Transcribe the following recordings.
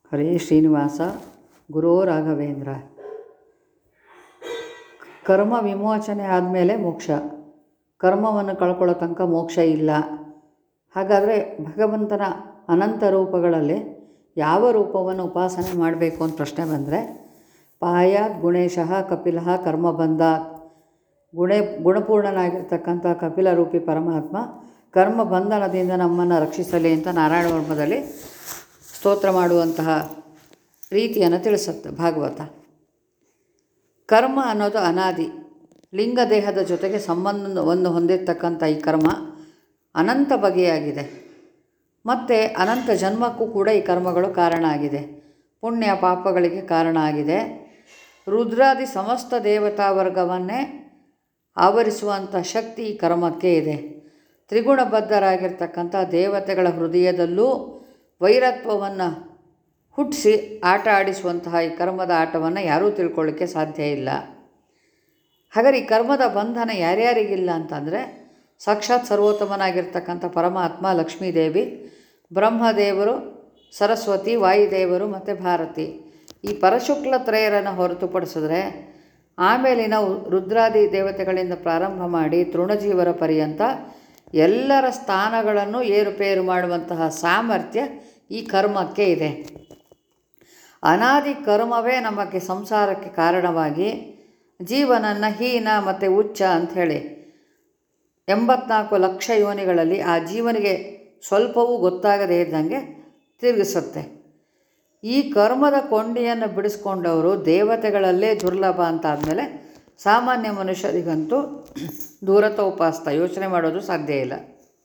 ಹರೇ ಶ್ರೀನಿವಾಸ ಗುರೋ ರಾಘವೇಂದ್ರ ಕರ್ಮ ವಿಮೋಚನೆ ಆದಮೇಲೆ ಮೋಕ್ಷ ಕರ್ಮವನ್ನು ಕಳ್ಕೊಳ್ಳೋ ತನಕ ಮೋಕ್ಷ ಇಲ್ಲ ಹಾಗಾದರೆ ಭಗವಂತನ ಅನಂತ ರೂಪಗಳಲ್ಲಿ ಯಾವ ರೂಪವನ್ನು ಉಪಾಸನೆ ಮಾಡಬೇಕು ಅಂತ ಪ್ರಶ್ನೆ ಬಂದರೆ ಪಾಯಾತ್ ಗುಣೇಶಃ ಕಪಿಲಃ ಕರ್ಮಬಂಧ ಗುಣೇ ಗುಣಪೂರ್ಣನಾಗಿರ್ತಕ್ಕಂಥ ಕಪಿಲ ರೂಪಿ ಪರಮಾತ್ಮ ಕರ್ಮ ಬಂಧನದಿಂದ ನಮ್ಮನ್ನು ರಕ್ಷಿಸಲಿ ಅಂತ ನಾರಾಯಣ ವರ್ಮದಲ್ಲಿ ಸ್ತೋತ್ರ ಮಾಡುವಂತಹ ರೀತಿಯನ್ನು ತಿಳಿಸುತ್ತೆ ಭಾಗವತ ಕರ್ಮ ಅನ್ನೋದು ಅನಾದಿ ಲಿಂಗ ದೇಹದ ಜೊತೆಗೆ ಸಂಬಂಧವನ್ನು ಹೊಂದಿರತಕ್ಕಂಥ ಈ ಕರ್ಮ ಅನಂತ ಬಗೆಯಾಗಿದೆ ಮತ್ತು ಅನಂತ ಜನ್ಮಕ್ಕೂ ಕೂಡ ಈ ಕರ್ಮಗಳು ಕಾರಣ ಆಗಿದೆ ಪುಣ್ಯ ಪಾಪಗಳಿಗೆ ಕಾರಣ ಆಗಿದೆ ರುದ್ರಾದಿ ಸಮಸ್ತ ದೇವತಾ ವರ್ಗವನ್ನೇ ಆವರಿಸುವಂಥ ಶಕ್ತಿ ಈ ಕರ್ಮಕ್ಕೆ ಇದೆ ತ್ರಿಗುಣಬದ್ಧರಾಗಿರ್ತಕ್ಕಂಥ ದೇವತೆಗಳ ಹೃದಯದಲ್ಲೂ ವೈರತ್ವವನ್ನು ಹುಟ್ಟಿಸಿ ಆಟ ಆಡಿಸುವಂತಹ ಈ ಕರ್ಮದ ಆಟವನ್ನು ಯಾರೂ ತಿಳ್ಕೊಳ್ಳಿಕ್ಕೆ ಸಾಧ್ಯ ಇಲ್ಲ ಹಾಗಾದ್ರೆ ಈ ಕರ್ಮದ ಬಂಧನ ಯಾರ್ಯಾರಿಗಿಲ್ಲ ಅಂತಂದರೆ ಸಾಕ್ಷಾತ್ ಸರ್ವೋತ್ತಮನಾಗಿರ್ತಕ್ಕಂಥ ಪರಮಾತ್ಮ ಲಕ್ಷ್ಮೀದೇವಿ ಬ್ರಹ್ಮದೇವರು ಸರಸ್ವತಿ ವಾಯುದೇವರು ಮತ್ತು ಭಾರತಿ ಈ ಪರಶುಕ್ಲ ತ್ರಯರನ್ನು ಹೊರತುಪಡಿಸಿದ್ರೆ ಆಮೇಲೆ ನಾವು ರುದ್ರಾದಿ ದೇವತೆಗಳಿಂದ ಪ್ರಾರಂಭ ಮಾಡಿ ತೃಣಜೀವರ ಪರ್ಯಂತ ಎಲ್ಲರ ಸ್ಥಾನಗಳನ್ನು ಏರುಪೇರು ಮಾಡುವಂತಹ ಸಾಮರ್ಥ್ಯ ಈ ಕರ್ಮಕ್ಕೆ ಇದೆ ಅನಾದಿ ಕರ್ಮವೇ ನಮಗೆ ಸಂಸಾರಕ್ಕೆ ಕಾರಣವಾಗಿ ಜೀವನನ್ನು ಹೀನ ಮತ್ತು ಉಚ್ಚ ಅಂಥೇಳಿ ಎಂಬತ್ನಾಲ್ಕು ಲಕ್ಷ ಯೋನಿಗಳಲ್ಲಿ ಆ ಜೀವನಿಗೆ ಸ್ವಲ್ಪವೂ ಗೊತ್ತಾಗದೇ ಇದ್ದಂಗೆ ತಿರುಗಿಸುತ್ತೆ ಈ ಕರ್ಮದ ಕೊಂಡಿಯನ್ನು ಬಿಡಿಸ್ಕೊಂಡವರು ದೇವತೆಗಳಲ್ಲೇ ದುರ್ಲಭ ಅಂತ ಆದಮೇಲೆ ಸಾಮಾನ್ಯ ಮನುಷ್ಯರಿಗಂತೂ ದೂರತ ಉಪಾಸ್ತ ಯೋಚನೆ ಮಾಡೋದು ಸಾಧ್ಯ ಇಲ್ಲ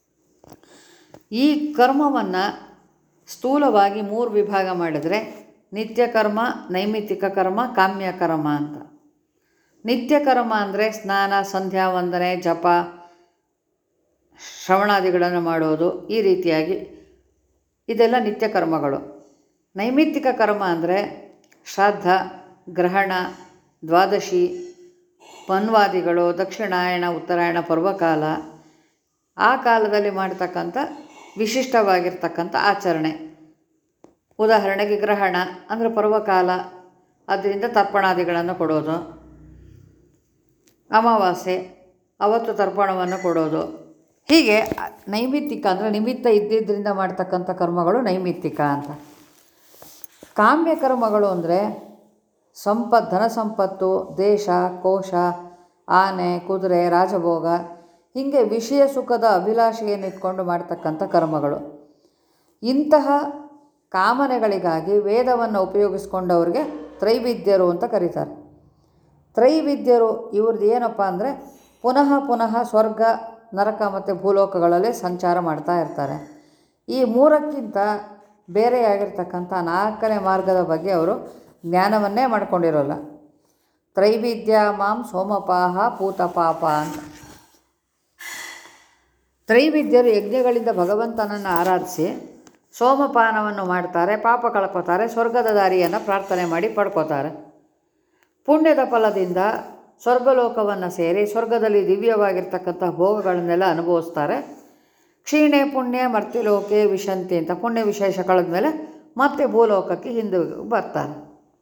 ಈ ಕರ್ಮವನ್ನು ಸ್ಥೂಲವಾಗಿ ಮೂರು ವಿಭಾಗ ಮಾಡಿದರೆ ನಿತ್ಯ ಕರ್ಮ ನೈಮಿತ್ತಿಕ ಕರ್ಮ ಕಾಮ್ಯ ಕರ್ಮ ಅಂತ ನಿತ್ಯ ಕರ್ಮ ಅಂದರೆ ಸ್ನಾನ ಸಂಧ್ಯಾ ವಂದನೆ ಜಪ ಶ್ರವಣಾದಿಗಳನ್ನು ಮಾಡೋದು ಈ ರೀತಿಯಾಗಿ ಇದೆಲ್ಲ ನಿತ್ಯ ಕರ್ಮಗಳು ನೈಮಿತ್ತಿಕ ಕರ್ಮ ಅಂದರೆ ಶ್ರಾದ್ದ ಗ್ರಹಣ ದ್ವಾದಶಿ ಪನ್ವಾದಿಗಳು ದಕ್ಷಿಣಾಯಣ ಉತ್ತರಾಯಣ ಪರ್ವಕಾಲ ಆ ಕಾಲದಲ್ಲಿ ಮಾಡ್ತಕ್ಕಂಥ ವಿಶಿಷ್ಟವಾಗಿರ್ತಕ್ಕಂಥ ಆಚರಣೆ ಉದಾಹರಣೆಗೆ ಗ್ರಹಣ ಅಂದರೆ ಪರ್ವಕಾಲ ಅದರಿಂದ ತರ್ಪಣಾದಿಗಳನ್ನು ಕೊಡೋದು ಅಮಾವಾಸ್ಯೆ ಅವತ್ತು ತರ್ಪಣವನ್ನು ಕೊಡೋದು ಹೀಗೆ ನೈಮಿತ್ತಿಕ ಅಂದರೆ ನಿಮಿತ್ತ ಇದ್ದಿದ್ದರಿಂದ ಮಾಡ್ತಕ್ಕಂಥ ಕರ್ಮಗಳು ನೈಮಿತ್ತಿಕ ಅಂತ ಕಾಮ್ಯ ಕರ್ಮಗಳು ಅಂದರೆ ಸಂಪತ್ ಧನ ಸಂಪತ್ತು ದೇಶ ಕೋಶ ಆನೆ ಕುದುರೆ ರಾಜಭೋಗ ಹೀಗೆ ವಿಷಯ ಸುಖದ ಅಭಿಲಾಷೆಯನ್ನು ಇಟ್ಕೊಂಡು ಮಾಡ್ತಕ್ಕಂಥ ಕರ್ಮಗಳು ಇಂತಹ ಕಾಮನೆಗಳಿಗಾಗಿ ವೇದವನ್ನು ಉಪಯೋಗಿಸ್ಕೊಂಡವ್ರಿಗೆ ತ್ರೈವಿದ್ಯರು ಅಂತ ಕರೀತಾರೆ ತ್ರೈವಿದ್ಯರು ಇವ್ರದ್ದು ಏನಪ್ಪ ಅಂದರೆ ಪುನಃ ಪುನಃ ಸ್ವರ್ಗ ನರಕ ಮತ್ತು ಭೂಲೋಕಗಳಲ್ಲೇ ಸಂಚಾರ ಮಾಡ್ತಾ ಇರ್ತಾರೆ ಈ ಮೂರಕ್ಕಿಂತ ಬೇರೆಯಾಗಿರ್ತಕ್ಕಂಥ ನಾಲ್ಕನೇ ಮಾರ್ಗದ ಬಗ್ಗೆ ಅವರು ಜ್ಞಾನವನ್ನೇ ಮಾಡ್ಕೊಂಡಿರೋಲ್ಲ ತ್ರೈವಿದ್ಯ ಮಾಂ ಸೋಮಪಾಹ ಪೂತಪಾಪ ಅಂತ ತ್ರೈವಿದ್ಯರು ಯಜ್ಞಗಳಿಂದ ಭಗವಂತನನ್ನು ಆರಾಧಿಸಿ ಸೋಮಪಾನವನ್ನು ಮಾಡ್ತಾರೆ ಪಾಪ ಕಳ್ಕೊತಾರೆ ಸ್ವರ್ಗದ ದಾರಿಯನ್ನು ಪ್ರಾರ್ಥನೆ ಮಾಡಿ ಪಡ್ಕೋತಾರೆ ಪುಣ್ಯದ ಫಲದಿಂದ ಸ್ವರ್ಗಲೋಕವನ್ನು ಸೇರಿ ಸ್ವರ್ಗದಲ್ಲಿ ದಿವ್ಯವಾಗಿರ್ತಕ್ಕಂಥ ಭೋಗಗಳನ್ನೆಲ್ಲ ಅನುಭವಿಸ್ತಾರೆ ಕ್ಷೀಣೆ ಪುಣ್ಯ ಮರ್ತಿಲೋಕೆ ವಿಶಂತಿ ಅಂತ ಪುಣ್ಯ ವಿಶೇಷ ಕಳೆದ ಮೇಲೆ ಮತ್ತೆ ಭೂಲೋಕಕ್ಕೆ ಹಿಂದೆ ಬರ್ತಾರೆ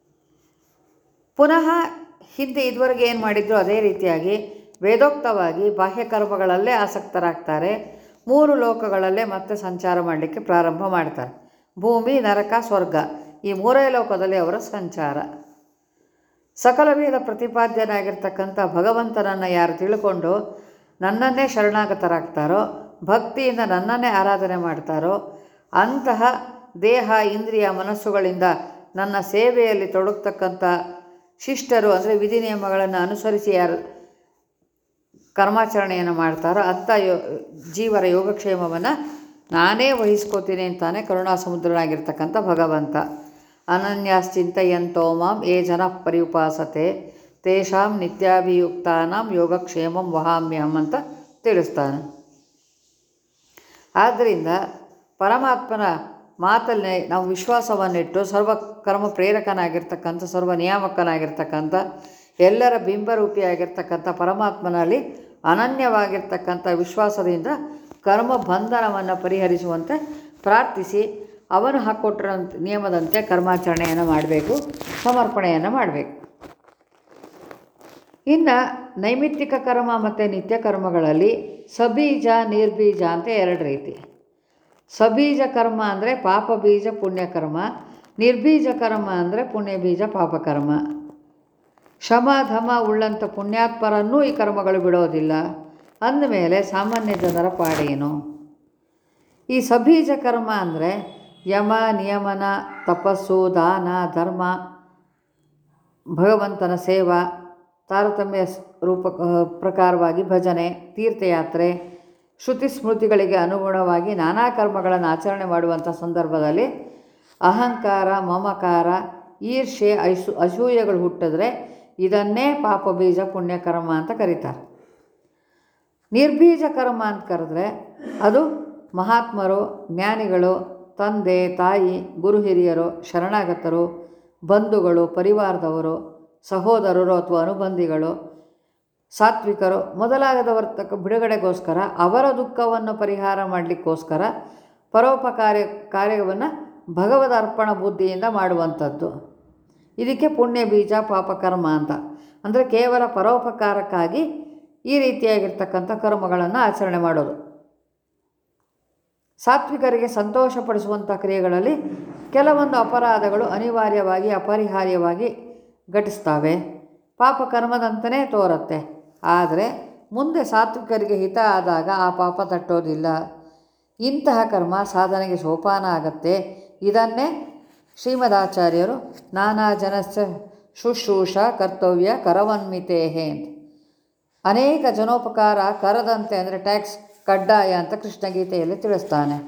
ಪುನಃ ಹಿಂದೆ ಇದುವರೆಗೆ ಏನು ಮಾಡಿದ್ರು ಅದೇ ರೀತಿಯಾಗಿ ವೇದೋಕ್ತವಾಗಿ ಬಾಹ್ಯ ಕರ್ಮಗಳಲ್ಲೇ ಆಸಕ್ತರಾಗ್ತಾರೆ ಮೂರು ಲೋಕಗಳಲ್ಲೇ ಮತ್ತೆ ಸಂಚಾರ ಮಾಡಲಿಕ್ಕೆ ಪ್ರಾರಂಭ ಮಾಡ್ತಾರೆ ಭೂಮಿ ನರಕ ಸ್ವರ್ಗ ಈ ಮೂರೇ ಲೋಕದಲ್ಲಿ ಅವರ ಸಂಚಾರ ಸಕಲ ವೇದ ಪ್ರತಿಪಾದ್ಯನಾಗಿರ್ತಕ್ಕಂಥ ಭಗವಂತನನ್ನು ಯಾರು ತಿಳ್ಕೊಂಡು ನನ್ನನ್ನೇ ಶರಣಾಗತರಾಗ್ತಾರೋ ಭಕ್ತಿಯಿಂದ ನನ್ನನ್ನೇ ಆರಾಧನೆ ಮಾಡ್ತಾರೋ ಅಂತಹ ದೇಹ ಇಂದ್ರಿಯ ಮನಸ್ಸುಗಳಿಂದ ನನ್ನ ಸೇವೆಯಲ್ಲಿ ತೊಡಗ್ತಕ್ಕಂಥ ಶಿಷ್ಟರು ಅಂದರೆ ವಿಧಿ ನಿಯಮಗಳನ್ನು ಅನುಸರಿಸಿ ಯಾರು ಕರ್ಮಾಚರಣೆಯನ್ನು ಮಾಡ್ತಾರೋ ಅಂಥ ಯೋ ಜೀವರ ಯೋಗಕ್ಷೇಮವನ್ನು ನಾನೇ ವಹಿಸ್ಕೋತೀನಿ ಅಂತಾನೆ ಕರುಣಾ ಸಮುದ್ರನಾಗಿರ್ತಕ್ಕಂಥ ಭಗವಂತ ಅನನ್ಯಾಶ್ಚಿಂತೆಯಂತೋ ಮಾಂ ಏ ಜನ ಪರಿಉಪಾಸತೆ ತೇಷಾಂ ನಿತ್ಯಾಭಿಯುಕ್ತಾನಾಂ ಯೋಗಕ್ಷೇಮಂ ವಹಾಮ್ಯಹಂ ಅಂತ ತಿಳಿಸ್ತಾನೆ ಆದ್ದರಿಂದ ಪರಮಾತ್ಮನ ಮಾತಲ್ಲಿ ನಾವು ವಿಶ್ವಾಸವನ್ನಿಟ್ಟು ಸರ್ವ ಕರ್ಮ ಪ್ರೇರಕನಾಗಿರ್ತಕ್ಕಂಥ ಸರ್ವ ನಿಯಾಮಕನಾಗಿರ್ತಕ್ಕಂಥ ಎಲ್ಲರ ಬಿಂಬರೂಪಿಯಾಗಿರ್ತಕ್ಕಂಥ ಪರಮಾತ್ಮನಲ್ಲಿ ಅನನ್ಯವಾಗಿರ್ತಕ್ಕಂಥ ವಿಶ್ವಾಸದಿಂದ ಕರ್ಮ ಬಂಧನವನ್ನು ಪರಿಹರಿಸುವಂತೆ ಪ್ರಾರ್ಥಿಸಿ ಅವನು ಹಾಕ್ಕೊಟ್ಟಿರೋ ನಿಯಮದಂತೆ ಕರ್ಮಾಚರಣೆಯನ್ನು ಮಾಡಬೇಕು ಸಮರ್ಪಣೆಯನ್ನು ಮಾಡಬೇಕು ಇನ್ನು ನೈಮಿತ್ತಿಕ ಕರ್ಮ ಮತ್ತು ನಿತ್ಯ ಕರ್ಮಗಳಲ್ಲಿ ಸಬೀಜ ನಿರ್ಬೀಜ ಅಂತ ಎರಡು ರೀತಿ ಸಬೀಜ ಕರ್ಮ ಅಂದರೆ ಪಾಪ ಬೀಜ ಪುಣ್ಯಕರ್ಮ ನಿರ್ಬೀಜ ಕರ್ಮ ಅಂದರೆ ಪುಣ್ಯ ಬೀಜ ಪಾಪಕರ್ಮ ಶಮ ಧಮ ಉಳ್ಳಂಥ ಪುಣ್ಯಾತ್ಮರನ್ನೂ ಈ ಕರ್ಮಗಳು ಬಿಡೋದಿಲ್ಲ ಅಂದಮೇಲೆ ಸಾಮಾನ್ಯ ಜನರ ಪಾಡೇನು ಈ ಸಬೀಜ ಕರ್ಮ ಅಂದರೆ ಯಮ ನಿಯಮನ ತಪಸ್ಸು ದಾನ ಧರ್ಮ ಭಗವಂತನ ಸೇವಾ ತಾರತಮ್ಯ ಸ್- ರೂಪ ಪ್ರಕಾರವಾಗಿ ಭಜನೆ ತೀರ್ಥಯಾತ್ರೆ ಶ್ರುತಿ ಸ್ಮೃತಿಗಳಿಗೆ ಅನುಗುಣವಾಗಿ ನಾನಾ ಕರ್ಮಗಳನ್ನು ಆಚರಣೆ ಮಾಡುವಂಥ ಸಂದರ್ಭದಲ್ಲಿ ಅಹಂಕಾರ ಮಮಕಾರ ಈರ್ಷೆ ಐಸು ಅಸೂಯೆಗಳು ಹುಟ್ಟಿದ್ರೆ ಇದನ್ನೇ ಪಾಪ ಬೀಜ ಪುಣ್ಯಕರ್ಮ ಅಂತ ಕರೀತಾರೆ ನಿರ್ಬೀಜ ಕರ್ಮ ಅಂತ ಕರೆದ್ರೆ ಅದು ಮಹಾತ್ಮರು ಜ್ಞಾನಿಗಳು ತಂದೆ ತಾಯಿ ಗುರು ಹಿರಿಯರು ಶರಣಾಗತರು ಬಂಧುಗಳು ಪರಿವಾರದವರು ಸಹೋದರರು ಅಥವಾ ಅನುಬಂಧಿಗಳು ಸಾತ್ವಿಕರು ಮೊದಲಾಗದವರ ತಕ್ಕ ಬಿಡುಗಡೆಗೋಸ್ಕರ ಅವರ ದುಃಖವನ್ನು ಪರಿಹಾರ ಮಾಡಲಿಕ್ಕೋಸ್ಕರ ಪರೋಪಕಾರ್ಯ ಕಾರ್ಯವನ್ನು ಭಗವದ್ ಅರ್ಪಣ ಬುದ್ಧಿಯಿಂದ ಮಾಡುವಂಥದ್ದು ಇದಕ್ಕೆ ಪುಣ್ಯ ಬೀಜ ಪಾಪಕರ್ಮ ಅಂತ ಅಂದರೆ ಕೇವಲ ಪರೋಪಕಾರಕ್ಕಾಗಿ ಈ ರೀತಿಯಾಗಿರ್ತಕ್ಕಂಥ ಕರ್ಮಗಳನ್ನು ಆಚರಣೆ ಮಾಡೋದು ಸಾತ್ವಿಕರಿಗೆ ಸಂತೋಷಪಡಿಸುವಂಥ ಕ್ರಿಯೆಗಳಲ್ಲಿ ಕೆಲವೊಂದು ಅಪರಾಧಗಳು ಅನಿವಾರ್ಯವಾಗಿ ಅಪರಿಹಾರ್ಯವಾಗಿ ಘಟಿಸ್ತವೆ ಪಾಪಕರ್ಮದಂತನೇ ತೋರುತ್ತೆ ಆದರೆ ಮುಂದೆ ಸಾತ್ವಿಕರಿಗೆ ಹಿತ ಆದಾಗ ಆ ಪಾಪ ತಟ್ಟೋದಿಲ್ಲ ಇಂತಹ ಕರ್ಮ ಸಾಧನೆಗೆ ಸೋಪಾನ ಆಗತ್ತೆ ಇದನ್ನೇ ಶ್ರೀಮದಾಚಾರ್ಯರು ನಾನಾ ಜನಸ್ಸ ಶುಶ್ರೂಷ ಕರ್ತವ್ಯ ಕರವನ್ಮಿತೇಹೆ ಅಂತ ಅನೇಕ ಜನೋಪಕಾರ ಕರದಂತೆ ಅಂದರೆ ಟ್ಯಾಕ್ಸ್ ಕಡ್ಡಾಯ ಅಂತ ಕೃಷ್ಣಗೀತೆಯಲ್ಲಿ ತಿಳಿಸ್ತಾನೆ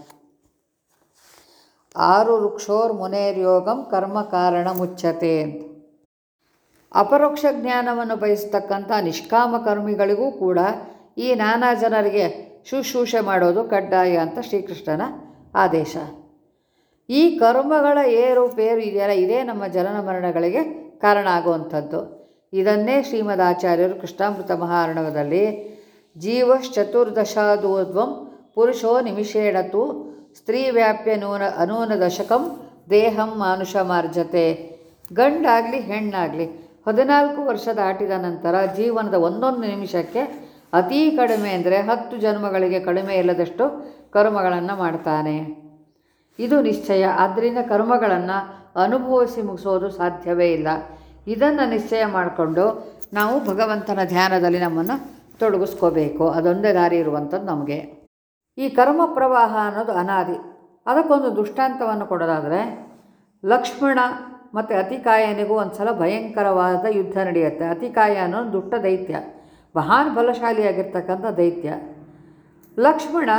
ಆರು ವೃಕ್ಷೋರ್ ಮುನೇರ್ಯೋಗಂ ಕರ್ಮ ಕಾರಣ ಮುಚ್ಚತೆ ಅಂತ ಅಪರೋಕ್ಷ ಜ್ಞಾನವನ್ನು ಬಯಸ್ತಕ್ಕಂಥ ನಿಷ್ಕಾಮ ಕರ್ಮಿಗಳಿಗೂ ಕೂಡ ಈ ನಾನಾ ಜನರಿಗೆ ಶುಶ್ರೂಷೆ ಮಾಡೋದು ಕಡ್ಡಾಯ ಅಂತ ಶ್ರೀಕೃಷ್ಣನ ಆದೇಶ ಈ ಕರ್ಮಗಳ ಏರುಪೇರು ಇದೆಯಲ್ಲ ಇದೇ ನಮ್ಮ ಜನನ ಮರಣಗಳಿಗೆ ಕಾರಣ ಆಗುವಂಥದ್ದು ಇದನ್ನೇ ಶ್ರೀಮದ್ ಆಚಾರ್ಯರು ಕೃಷ್ಣಾಮೃತ ಮಹಾರ್ಣವದಲ್ಲಿ ಜೀವಶ್ಚತುರ್ದಶಾದೂರ್ಧ್ವಂ ಪುರುಷೋ ನಿಮಿಷೇಣತು ಸ್ತ್ರೀ ವ್ಯಾಪ್ಯ ನೂನ ಅನೂನ ದಶಕಂ ದೇಹಂ ಮಾನುಷ ಮಾರ್ಜತೆ ಗಂಡಾಗಲಿ ಹೆಣ್ಣಾಗಲಿ ಹದಿನಾಲ್ಕು ವರ್ಷ ದಾಟಿದ ನಂತರ ಜೀವನದ ಒಂದೊಂದು ನಿಮಿಷಕ್ಕೆ ಅತೀ ಕಡಿಮೆ ಅಂದರೆ ಹತ್ತು ಜನ್ಮಗಳಿಗೆ ಕಡಿಮೆ ಇಲ್ಲದಷ್ಟು ಕರ್ಮಗಳನ್ನು ಮಾಡ್ತಾನೆ ಇದು ನಿಶ್ಚಯ ಆದ್ದರಿಂದ ಕರ್ಮಗಳನ್ನು ಅನುಭವಿಸಿ ಮುಗಿಸೋದು ಸಾಧ್ಯವೇ ಇಲ್ಲ ಇದನ್ನು ನಿಶ್ಚಯ ಮಾಡಿಕೊಂಡು ನಾವು ಭಗವಂತನ ಧ್ಯಾನದಲ್ಲಿ ನಮ್ಮನ್ನು ತೊಡಗಿಸ್ಕೋಬೇಕು ಅದೊಂದೇ ದಾರಿ ಇರುವಂಥದ್ದು ನಮಗೆ ಈ ಕರ್ಮ ಪ್ರವಾಹ ಅನ್ನೋದು ಅನಾದಿ ಅದಕ್ಕೊಂದು ದೃಷ್ಟಾಂತವನ್ನು ಕೊಡೋದಾದರೆ ಲಕ್ಷ್ಮಣ ಮತ್ತು ಅತಿಕಾಯನಿಗೂ ಒಂದು ಸಲ ಭಯಂಕರವಾದ ಯುದ್ಧ ನಡೆಯುತ್ತೆ ಅತಿಕಾಯ ಅನ್ನೋದು ದುಷ್ಟ ದೈತ್ಯ ಮಹಾನ್ ಬಲಶಾಲಿಯಾಗಿರ್ತಕ್ಕಂಥ ದೈತ್ಯ ಲಕ್ಷ್ಮಣ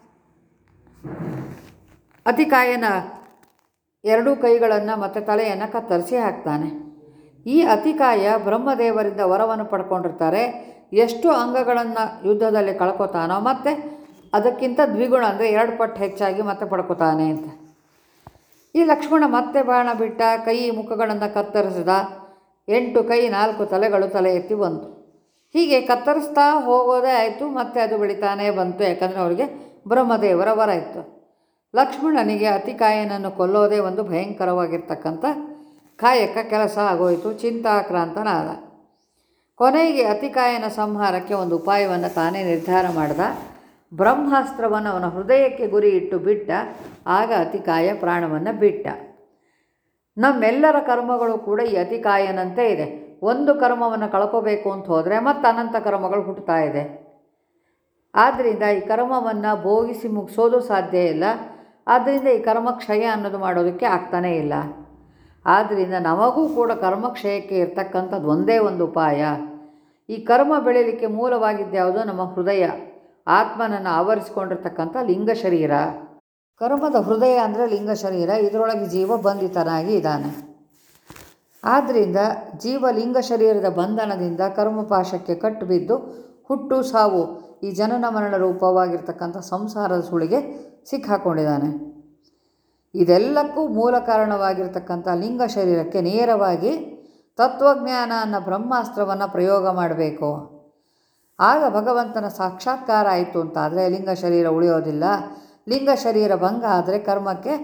ಅತಿಕಾಯನ ಎರಡೂ ಕೈಗಳನ್ನು ಮತ್ತು ತಲೆಯನ್ನು ಕತ್ತರಿಸಿ ಹಾಕ್ತಾನೆ ಈ ಅತಿಕಾಯ ಬ್ರಹ್ಮದೇವರಿಂದ ವರವನ್ನು ಪಡ್ಕೊಂಡಿರ್ತಾರೆ ಎಷ್ಟು ಅಂಗಗಳನ್ನು ಯುದ್ಧದಲ್ಲಿ ಕಳ್ಕೊತಾನೋ ಮತ್ತು ಅದಕ್ಕಿಂತ ದ್ವಿಗುಣ ಅಂದರೆ ಎರಡು ಪಟ್ಟು ಹೆಚ್ಚಾಗಿ ಮತ್ತೆ ಪಡ್ಕೊತಾನೆ ಅಂತ ಈ ಲಕ್ಷ್ಮಣ ಮತ್ತೆ ಬಾಣ ಬಿಟ್ಟ ಕೈ ಮುಖಗಳನ್ನು ಕತ್ತರಿಸಿದ ಎಂಟು ಕೈ ನಾಲ್ಕು ತಲೆಗಳು ತಲೆ ಎತ್ತಿ ಬಂತು ಹೀಗೆ ಕತ್ತರಿಸ್ತಾ ಹೋಗೋದೇ ಆಯಿತು ಮತ್ತೆ ಅದು ಬೆಳಿತಾನೇ ಬಂತು ಯಾಕಂದರೆ ಅವರಿಗೆ ಬ್ರಹ್ಮದೇವರ ವರ ಇತ್ತು ಲಕ್ಷ್ಮಣನಿಗೆ ಅತಿಕಾಯನನ್ನು ಕೊಲ್ಲೋದೇ ಒಂದು ಭಯಂಕರವಾಗಿರ್ತಕ್ಕಂಥ ಕಾಯಕ ಕೆಲಸ ಆಗೋಯಿತು ಚಿಂತಾಕ್ರಾಂತನಾದ ಕೊನೆಗೆ ಅತಿಕಾಯನ ಸಂಹಾರಕ್ಕೆ ಒಂದು ಉಪಾಯವನ್ನು ತಾನೇ ನಿರ್ಧಾರ ಮಾಡಿದ ಬ್ರಹ್ಮಾಸ್ತ್ರವನ್ನು ಅವನ ಹೃದಯಕ್ಕೆ ಗುರಿ ಇಟ್ಟು ಬಿಟ್ಟ ಆಗ ಅತಿಕಾಯ ಪ್ರಾಣವನ್ನು ಬಿಟ್ಟ ನಮ್ಮೆಲ್ಲರ ಕರ್ಮಗಳು ಕೂಡ ಈ ಅತಿಕಾಯನಂತೆ ಇದೆ ಒಂದು ಕರ್ಮವನ್ನು ಕಳ್ಕೋಬೇಕು ಅಂತ ಹೋದರೆ ಮತ್ತು ಅನಂತ ಕರ್ಮಗಳು ಹುಟ್ಟುತ್ತಾ ಇದೆ ಆದ್ದರಿಂದ ಈ ಕರ್ಮವನ್ನು ಭೋಗಿಸಿ ಮುಗಿಸೋದು ಸಾಧ್ಯ ಇಲ್ಲ ಆದ್ದರಿಂದ ಈ ಕರ್ಮಕ್ಷಯ ಅನ್ನೋದು ಮಾಡೋದಕ್ಕೆ ಆಗ್ತಾನೇ ಇಲ್ಲ ಆದ್ದರಿಂದ ನಮಗೂ ಕೂಡ ಕರ್ಮಕ್ಷಯಕ್ಕೆ ಇರ್ತಕ್ಕಂಥದ್ದು ಒಂದೇ ಒಂದು ಉಪಾಯ ಈ ಕರ್ಮ ಬೆಳೀಲಿಕ್ಕೆ ಮೂಲವಾಗಿದ್ದ್ಯಾವುದು ನಮ್ಮ ಹೃದಯ ಆತ್ಮನನ್ನು ಆವರಿಸಿಕೊಂಡಿರ್ತಕ್ಕಂಥ ಲಿಂಗ ಶರೀರ ಕರ್ಮದ ಹೃದಯ ಅಂದರೆ ಲಿಂಗ ಶರೀರ ಇದರೊಳಗೆ ಜೀವ ಬಂಧಿತನಾಗಿ ಇದ್ದಾನೆ ಆದ್ದರಿಂದ ಜೀವ ಲಿಂಗ ಶರೀರದ ಬಂಧನದಿಂದ ಕರ್ಮಪಾಶಕ್ಕೆ ಕಟ್ಟು ಬಿದ್ದು ಹುಟ್ಟು ಸಾವು ಈ ಜನನ ಮರಣ ರೂಪವಾಗಿರ್ತಕ್ಕಂಥ ಸಂಸಾರದ ಸುಳಿಗೆ ಸಿಕ್ಕಾಕೊಂಡಿದ್ದಾನೆ ಇದೆಲ್ಲಕ್ಕೂ ಮೂಲ ಕಾರಣವಾಗಿರ್ತಕ್ಕಂಥ ಲಿಂಗ ಶರೀರಕ್ಕೆ ನೇರವಾಗಿ ತತ್ವಜ್ಞಾನ ಅನ್ನೋ ಬ್ರಹ್ಮಾಸ್ತ್ರವನ್ನು ಪ್ರಯೋಗ ಮಾಡಬೇಕು ಆಗ ಭಗವಂತನ ಸಾಕ್ಷಾತ್ಕಾರ ಆಯಿತು ಅಂತಾದರೆ ಲಿಂಗ ಶರೀರ ಉಳಿಯೋದಿಲ್ಲ ಲಿಂಗ ಶರೀರ ಭಂಗ ಆದರೆ ಕರ್ಮಕ್ಕೆ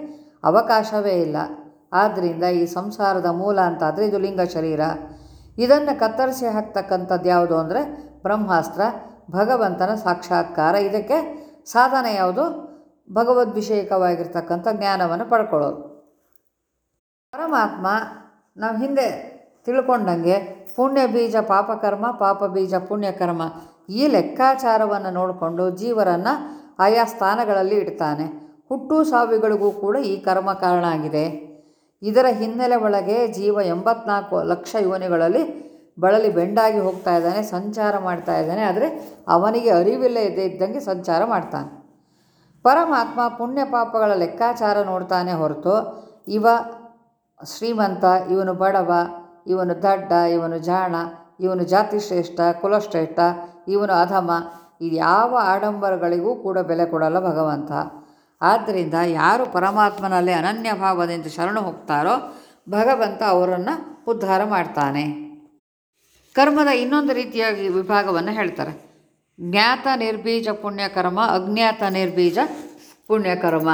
ಅವಕಾಶವೇ ಇಲ್ಲ ಆದ್ದರಿಂದ ಈ ಸಂಸಾರದ ಮೂಲ ಅಂತಾದರೆ ಇದು ಲಿಂಗ ಶರೀರ ಇದನ್ನು ಕತ್ತರಿಸಿ ಹಾಕ್ತಕ್ಕಂಥದ್ದು ಯಾವುದು ಅಂದರೆ ಬ್ರಹ್ಮಾಸ್ತ್ರ ಭಗವಂತನ ಸಾಕ್ಷಾತ್ಕಾರ ಇದಕ್ಕೆ ಸಾಧನ ಯಾವುದು ಭಗವದ್ವಿಷಯಕವಾಗಿರ್ತಕ್ಕಂಥ ಜ್ಞಾನವನ್ನು ಪಡ್ಕೊಳ್ಳೋದು ಪರಮಾತ್ಮ ನಾವು ಹಿಂದೆ ತಿಳ್ಕೊಂಡಂಗೆ ಪುಣ್ಯ ಬೀಜ ಪಾಪಕರ್ಮ ಪಾಪ ಬೀಜ ಪುಣ್ಯಕರ್ಮ ಈ ಲೆಕ್ಕಾಚಾರವನ್ನು ನೋಡಿಕೊಂಡು ಜೀವರನ್ನು ಆಯಾ ಸ್ಥಾನಗಳಲ್ಲಿ ಇಡ್ತಾನೆ ಹುಟ್ಟು ಸಾವಿಗಳಿಗೂ ಕೂಡ ಈ ಕರ್ಮ ಕಾರಣ ಆಗಿದೆ ಇದರ ಹಿನ್ನೆಲೆ ಒಳಗೆ ಜೀವ ಎಂಬತ್ನಾಲ್ಕು ಲಕ್ಷ ಯೋನಿಗಳಲ್ಲಿ ಬಳಲಿ ಬೆಂಡಾಗಿ ಹೋಗ್ತಾ ಇದ್ದಾನೆ ಸಂಚಾರ ಮಾಡ್ತಾ ಇದ್ದಾನೆ ಆದರೆ ಅವನಿಗೆ ಅರಿವಿಲ್ಲೇ ಇದ್ದೇ ಇದ್ದಂಗೆ ಸಂಚಾರ ಮಾಡ್ತಾನೆ ಪರಮಾತ್ಮ ಪುಣ್ಯ ಪಾಪಗಳ ಲೆಕ್ಕಾಚಾರ ನೋಡ್ತಾನೆ ಹೊರತು ಇವ ಶ್ರೀಮಂತ ಇವನು ಬಡವ ಇವನು ದಡ್ಡ ಇವನು ಜಾಣ ಇವನು ಜಾತಿ ಶ್ರೇಷ್ಠ ಕುಲಶ್ರೇಷ್ಠ ಇವನು ಅಧಮ ಇದು ಯಾವ ಆಡಂಬರಗಳಿಗೂ ಕೂಡ ಬೆಲೆ ಕೊಡಲ್ಲ ಭಗವಂತ ಆದ್ದರಿಂದ ಯಾರು ಪರಮಾತ್ಮನಲ್ಲಿ ಅನನ್ಯ ಭಾವದಿಂದ ಶರಣು ಹೋಗ್ತಾರೋ ಭಗವಂತ ಅವರನ್ನು ಉದ್ಧಾರ ಮಾಡ್ತಾನೆ ಕರ್ಮದ ಇನ್ನೊಂದು ರೀತಿಯಾಗಿ ವಿಭಾಗವನ್ನು ಹೇಳ್ತಾರೆ ಜ್ಞಾತ ನಿರ್ಬೀಜ ಪುಣ್ಯಕರ್ಮ ಅಜ್ಞಾತ ನಿರ್ಬೀಜ ಪುಣ್ಯಕರ್ಮ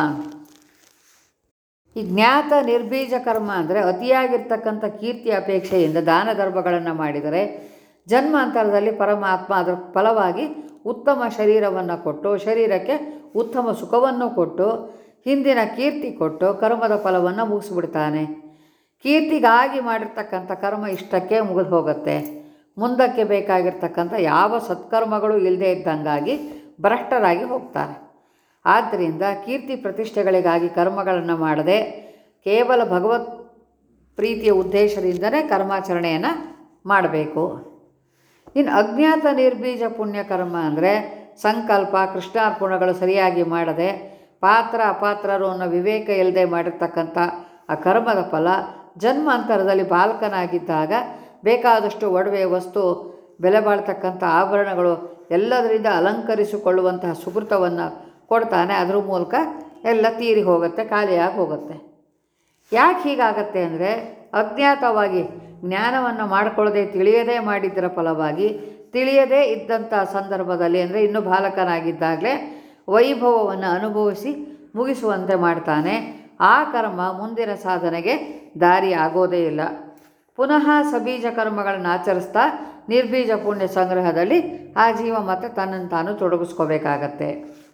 ಈ ಜ್ಞಾತ ನಿರ್ಬೀಜ ಕರ್ಮ ಅಂದರೆ ಅತಿಯಾಗಿರ್ತಕ್ಕಂಥ ಕೀರ್ತಿ ಅಪೇಕ್ಷೆಯಿಂದ ದಾನ ಧರ್ಮಗಳನ್ನು ಮಾಡಿದರೆ ಜನ್ಮಾಂತರದಲ್ಲಿ ಪರಮಾತ್ಮ ಅದರ ಫಲವಾಗಿ ಉತ್ತಮ ಶರೀರವನ್ನು ಕೊಟ್ಟು ಶರೀರಕ್ಕೆ ಉತ್ತಮ ಸುಖವನ್ನು ಕೊಟ್ಟು ಹಿಂದಿನ ಕೀರ್ತಿ ಕೊಟ್ಟು ಕರ್ಮದ ಫಲವನ್ನು ಮುಗಿಸ್ಬಿಡ್ತಾನೆ ಕೀರ್ತಿಗಾಗಿ ಮಾಡಿರ್ತಕ್ಕಂಥ ಕರ್ಮ ಇಷ್ಟಕ್ಕೆ ಮುಗಿದು ಹೋಗುತ್ತೆ ಮುಂದಕ್ಕೆ ಬೇಕಾಗಿರ್ತಕ್ಕಂಥ ಯಾವ ಸತ್ಕರ್ಮಗಳು ಇಲ್ಲದೇ ಇದ್ದಂಗಾಗಿ ಭ್ರಷ್ಟರಾಗಿ ಹೋಗ್ತಾರೆ ಆದ್ದರಿಂದ ಕೀರ್ತಿ ಪ್ರತಿಷ್ಠೆಗಳಿಗಾಗಿ ಕರ್ಮಗಳನ್ನು ಮಾಡದೆ ಕೇವಲ ಭಗವತ್ ಪ್ರೀತಿಯ ಉದ್ದೇಶದಿಂದಲೇ ಕರ್ಮಾಚರಣೆಯನ್ನು ಮಾಡಬೇಕು ಇನ್ನು ಅಜ್ಞಾತ ನಿರ್ಬೀಜ ಪುಣ್ಯಕರ್ಮ ಅಂದರೆ ಸಂಕಲ್ಪ ಕೃಷ್ಣಾರ್ಪಣಗಳು ಸರಿಯಾಗಿ ಮಾಡದೆ ಪಾತ್ರ ಅಪಾತ್ರರು ಅನ್ನೋ ವಿವೇಕ ಇಲ್ಲದೆ ಮಾಡಿರ್ತಕ್ಕಂಥ ಆ ಕರ್ಮದ ಫಲ ಜನ್ಮಾಂತರದಲ್ಲಿ ಬಾಲಕನಾಗಿದ್ದಾಗ ಬೇಕಾದಷ್ಟು ಒಡವೆ ವಸ್ತು ಬೆಲೆ ಬಾಳ್ತಕ್ಕಂಥ ಆಭರಣಗಳು ಎಲ್ಲದರಿಂದ ಅಲಂಕರಿಸಿಕೊಳ್ಳುವಂತಹ ಸುಕೃತವನ್ನು ಕೊಡ್ತಾನೆ ಅದ್ರ ಮೂಲಕ ಎಲ್ಲ ತೀರಿ ಹೋಗುತ್ತೆ ಖಾಲಿಯಾಗಿ ಹೋಗುತ್ತೆ ಯಾಕೆ ಹೀಗಾಗತ್ತೆ ಅಂದರೆ ಅಜ್ಞಾತವಾಗಿ ಜ್ಞಾನವನ್ನು ಮಾಡಿಕೊಳ್ಳದೆ ತಿಳಿಯದೇ ಮಾಡಿದ್ದರ ಫಲವಾಗಿ ತಿಳಿಯದೇ ಇದ್ದಂಥ ಸಂದರ್ಭದಲ್ಲಿ ಅಂದರೆ ಇನ್ನೂ ಬಾಲಕನಾಗಿದ್ದಾಗಲೇ ವೈಭವವನ್ನು ಅನುಭವಿಸಿ ಮುಗಿಸುವಂತೆ ಮಾಡ್ತಾನೆ ಆ ಕರ್ಮ ಮುಂದಿನ ಸಾಧನೆಗೆ ದಾರಿ ಆಗೋದೇ ಇಲ್ಲ ಪುನಃ ಸಬೀಜ ಕರ್ಮಗಳನ್ನು ಆಚರಿಸ್ತಾ ನಿರ್ಬೀಜ ಪುಣ್ಯ ಸಂಗ್ರಹದಲ್ಲಿ ಆ ಜೀವ ಮತ್ತೆ ತನ್ನನ್ನು ತಾನು ತೊಡಗಿಸ್ಕೋಬೇಕಾಗತ್ತೆ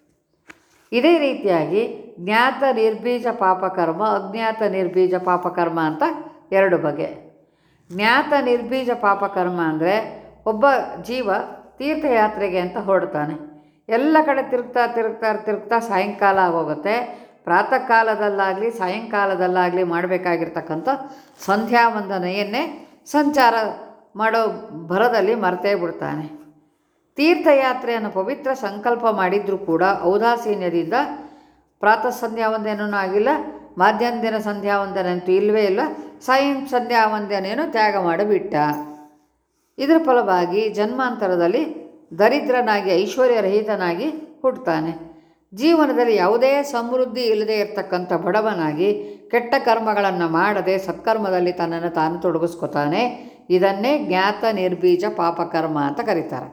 ಇದೇ ರೀತಿಯಾಗಿ ಜ್ಞಾತ ನಿರ್ಬೀಜ ಪಾಪಕರ್ಮ ಅಜ್ಞಾತ ನಿರ್ಬೀಜ ಪಾಪಕರ್ಮ ಅಂತ ಎರಡು ಬಗೆ ಜ್ಞಾತ ನಿರ್ಬೀಜ ಪಾಪಕರ್ಮ ಅಂದರೆ ಒಬ್ಬ ಜೀವ ತೀರ್ಥಯಾತ್ರೆಗೆ ಅಂತ ಹೊರಡ್ತಾನೆ ಎಲ್ಲ ಕಡೆ ತಿರುಗ್ತಾ ತಿರುಗ್ತಾ ತಿರುಗ್ತಾ ಸಾಯಂಕಾಲ ಆಗೋಗುತ್ತೆ ಪ್ರಾತಃ ಕಾಲದಲ್ಲಾಗಲಿ ಸಾಯಂಕಾಲದಲ್ಲಾಗಲಿ ಮಾಡಬೇಕಾಗಿರ್ತಕ್ಕಂಥ ಸಂಧ್ಯಾ ವಂದನೆಯನ್ನೇ ಸಂಚಾರ ಮಾಡೋ ಭರದಲ್ಲಿ ಮರ್ತೇ ಬಿಡ್ತಾನೆ ತೀರ್ಥಯಾತ್ರೆಯನ್ನು ಪವಿತ್ರ ಸಂಕಲ್ಪ ಮಾಡಿದರೂ ಕೂಡ ಔದಾಸೀನ್ಯದಿಂದ ಪ್ರಾತಃ ಸಂಧ್ಯಾ ವಂದನೆಯೂ ಆಗಿಲ್ಲ ಮಾಧ್ಯಾಹ್ನ ಸಂಧ್ಯಾ ವಂದನೆ ಅಂತೂ ಇಲ್ಲವೇ ಇಲ್ಲ ಸಾಯಂ ಸಂಧ್ಯಾ ವಂದನೆಯನ್ನು ತ್ಯಾಗ ಮಾಡಿಬಿಟ್ಟ ಇದರ ಫಲವಾಗಿ ಜನ್ಮಾಂತರದಲ್ಲಿ ದರಿದ್ರನಾಗಿ ಐಶ್ವರ್ಯರಹಿತನಾಗಿ ಹುಟ್ಟುತ್ತಾನೆ ಜೀವನದಲ್ಲಿ ಯಾವುದೇ ಸಮೃದ್ಧಿ ಇಲ್ಲದೆ ಇರತಕ್ಕಂಥ ಬಡವನಾಗಿ ಕೆಟ್ಟ ಕರ್ಮಗಳನ್ನು ಮಾಡದೆ ಸತ್ಕರ್ಮದಲ್ಲಿ ತನ್ನನ್ನು ತಾನು ತೊಡಗಿಸ್ಕೊತಾನೆ ಇದನ್ನೇ ಜ್ಞಾತ ನಿರ್ಬೀಜ ಪಾಪಕರ್ಮ ಅಂತ ಕರೀತಾರೆ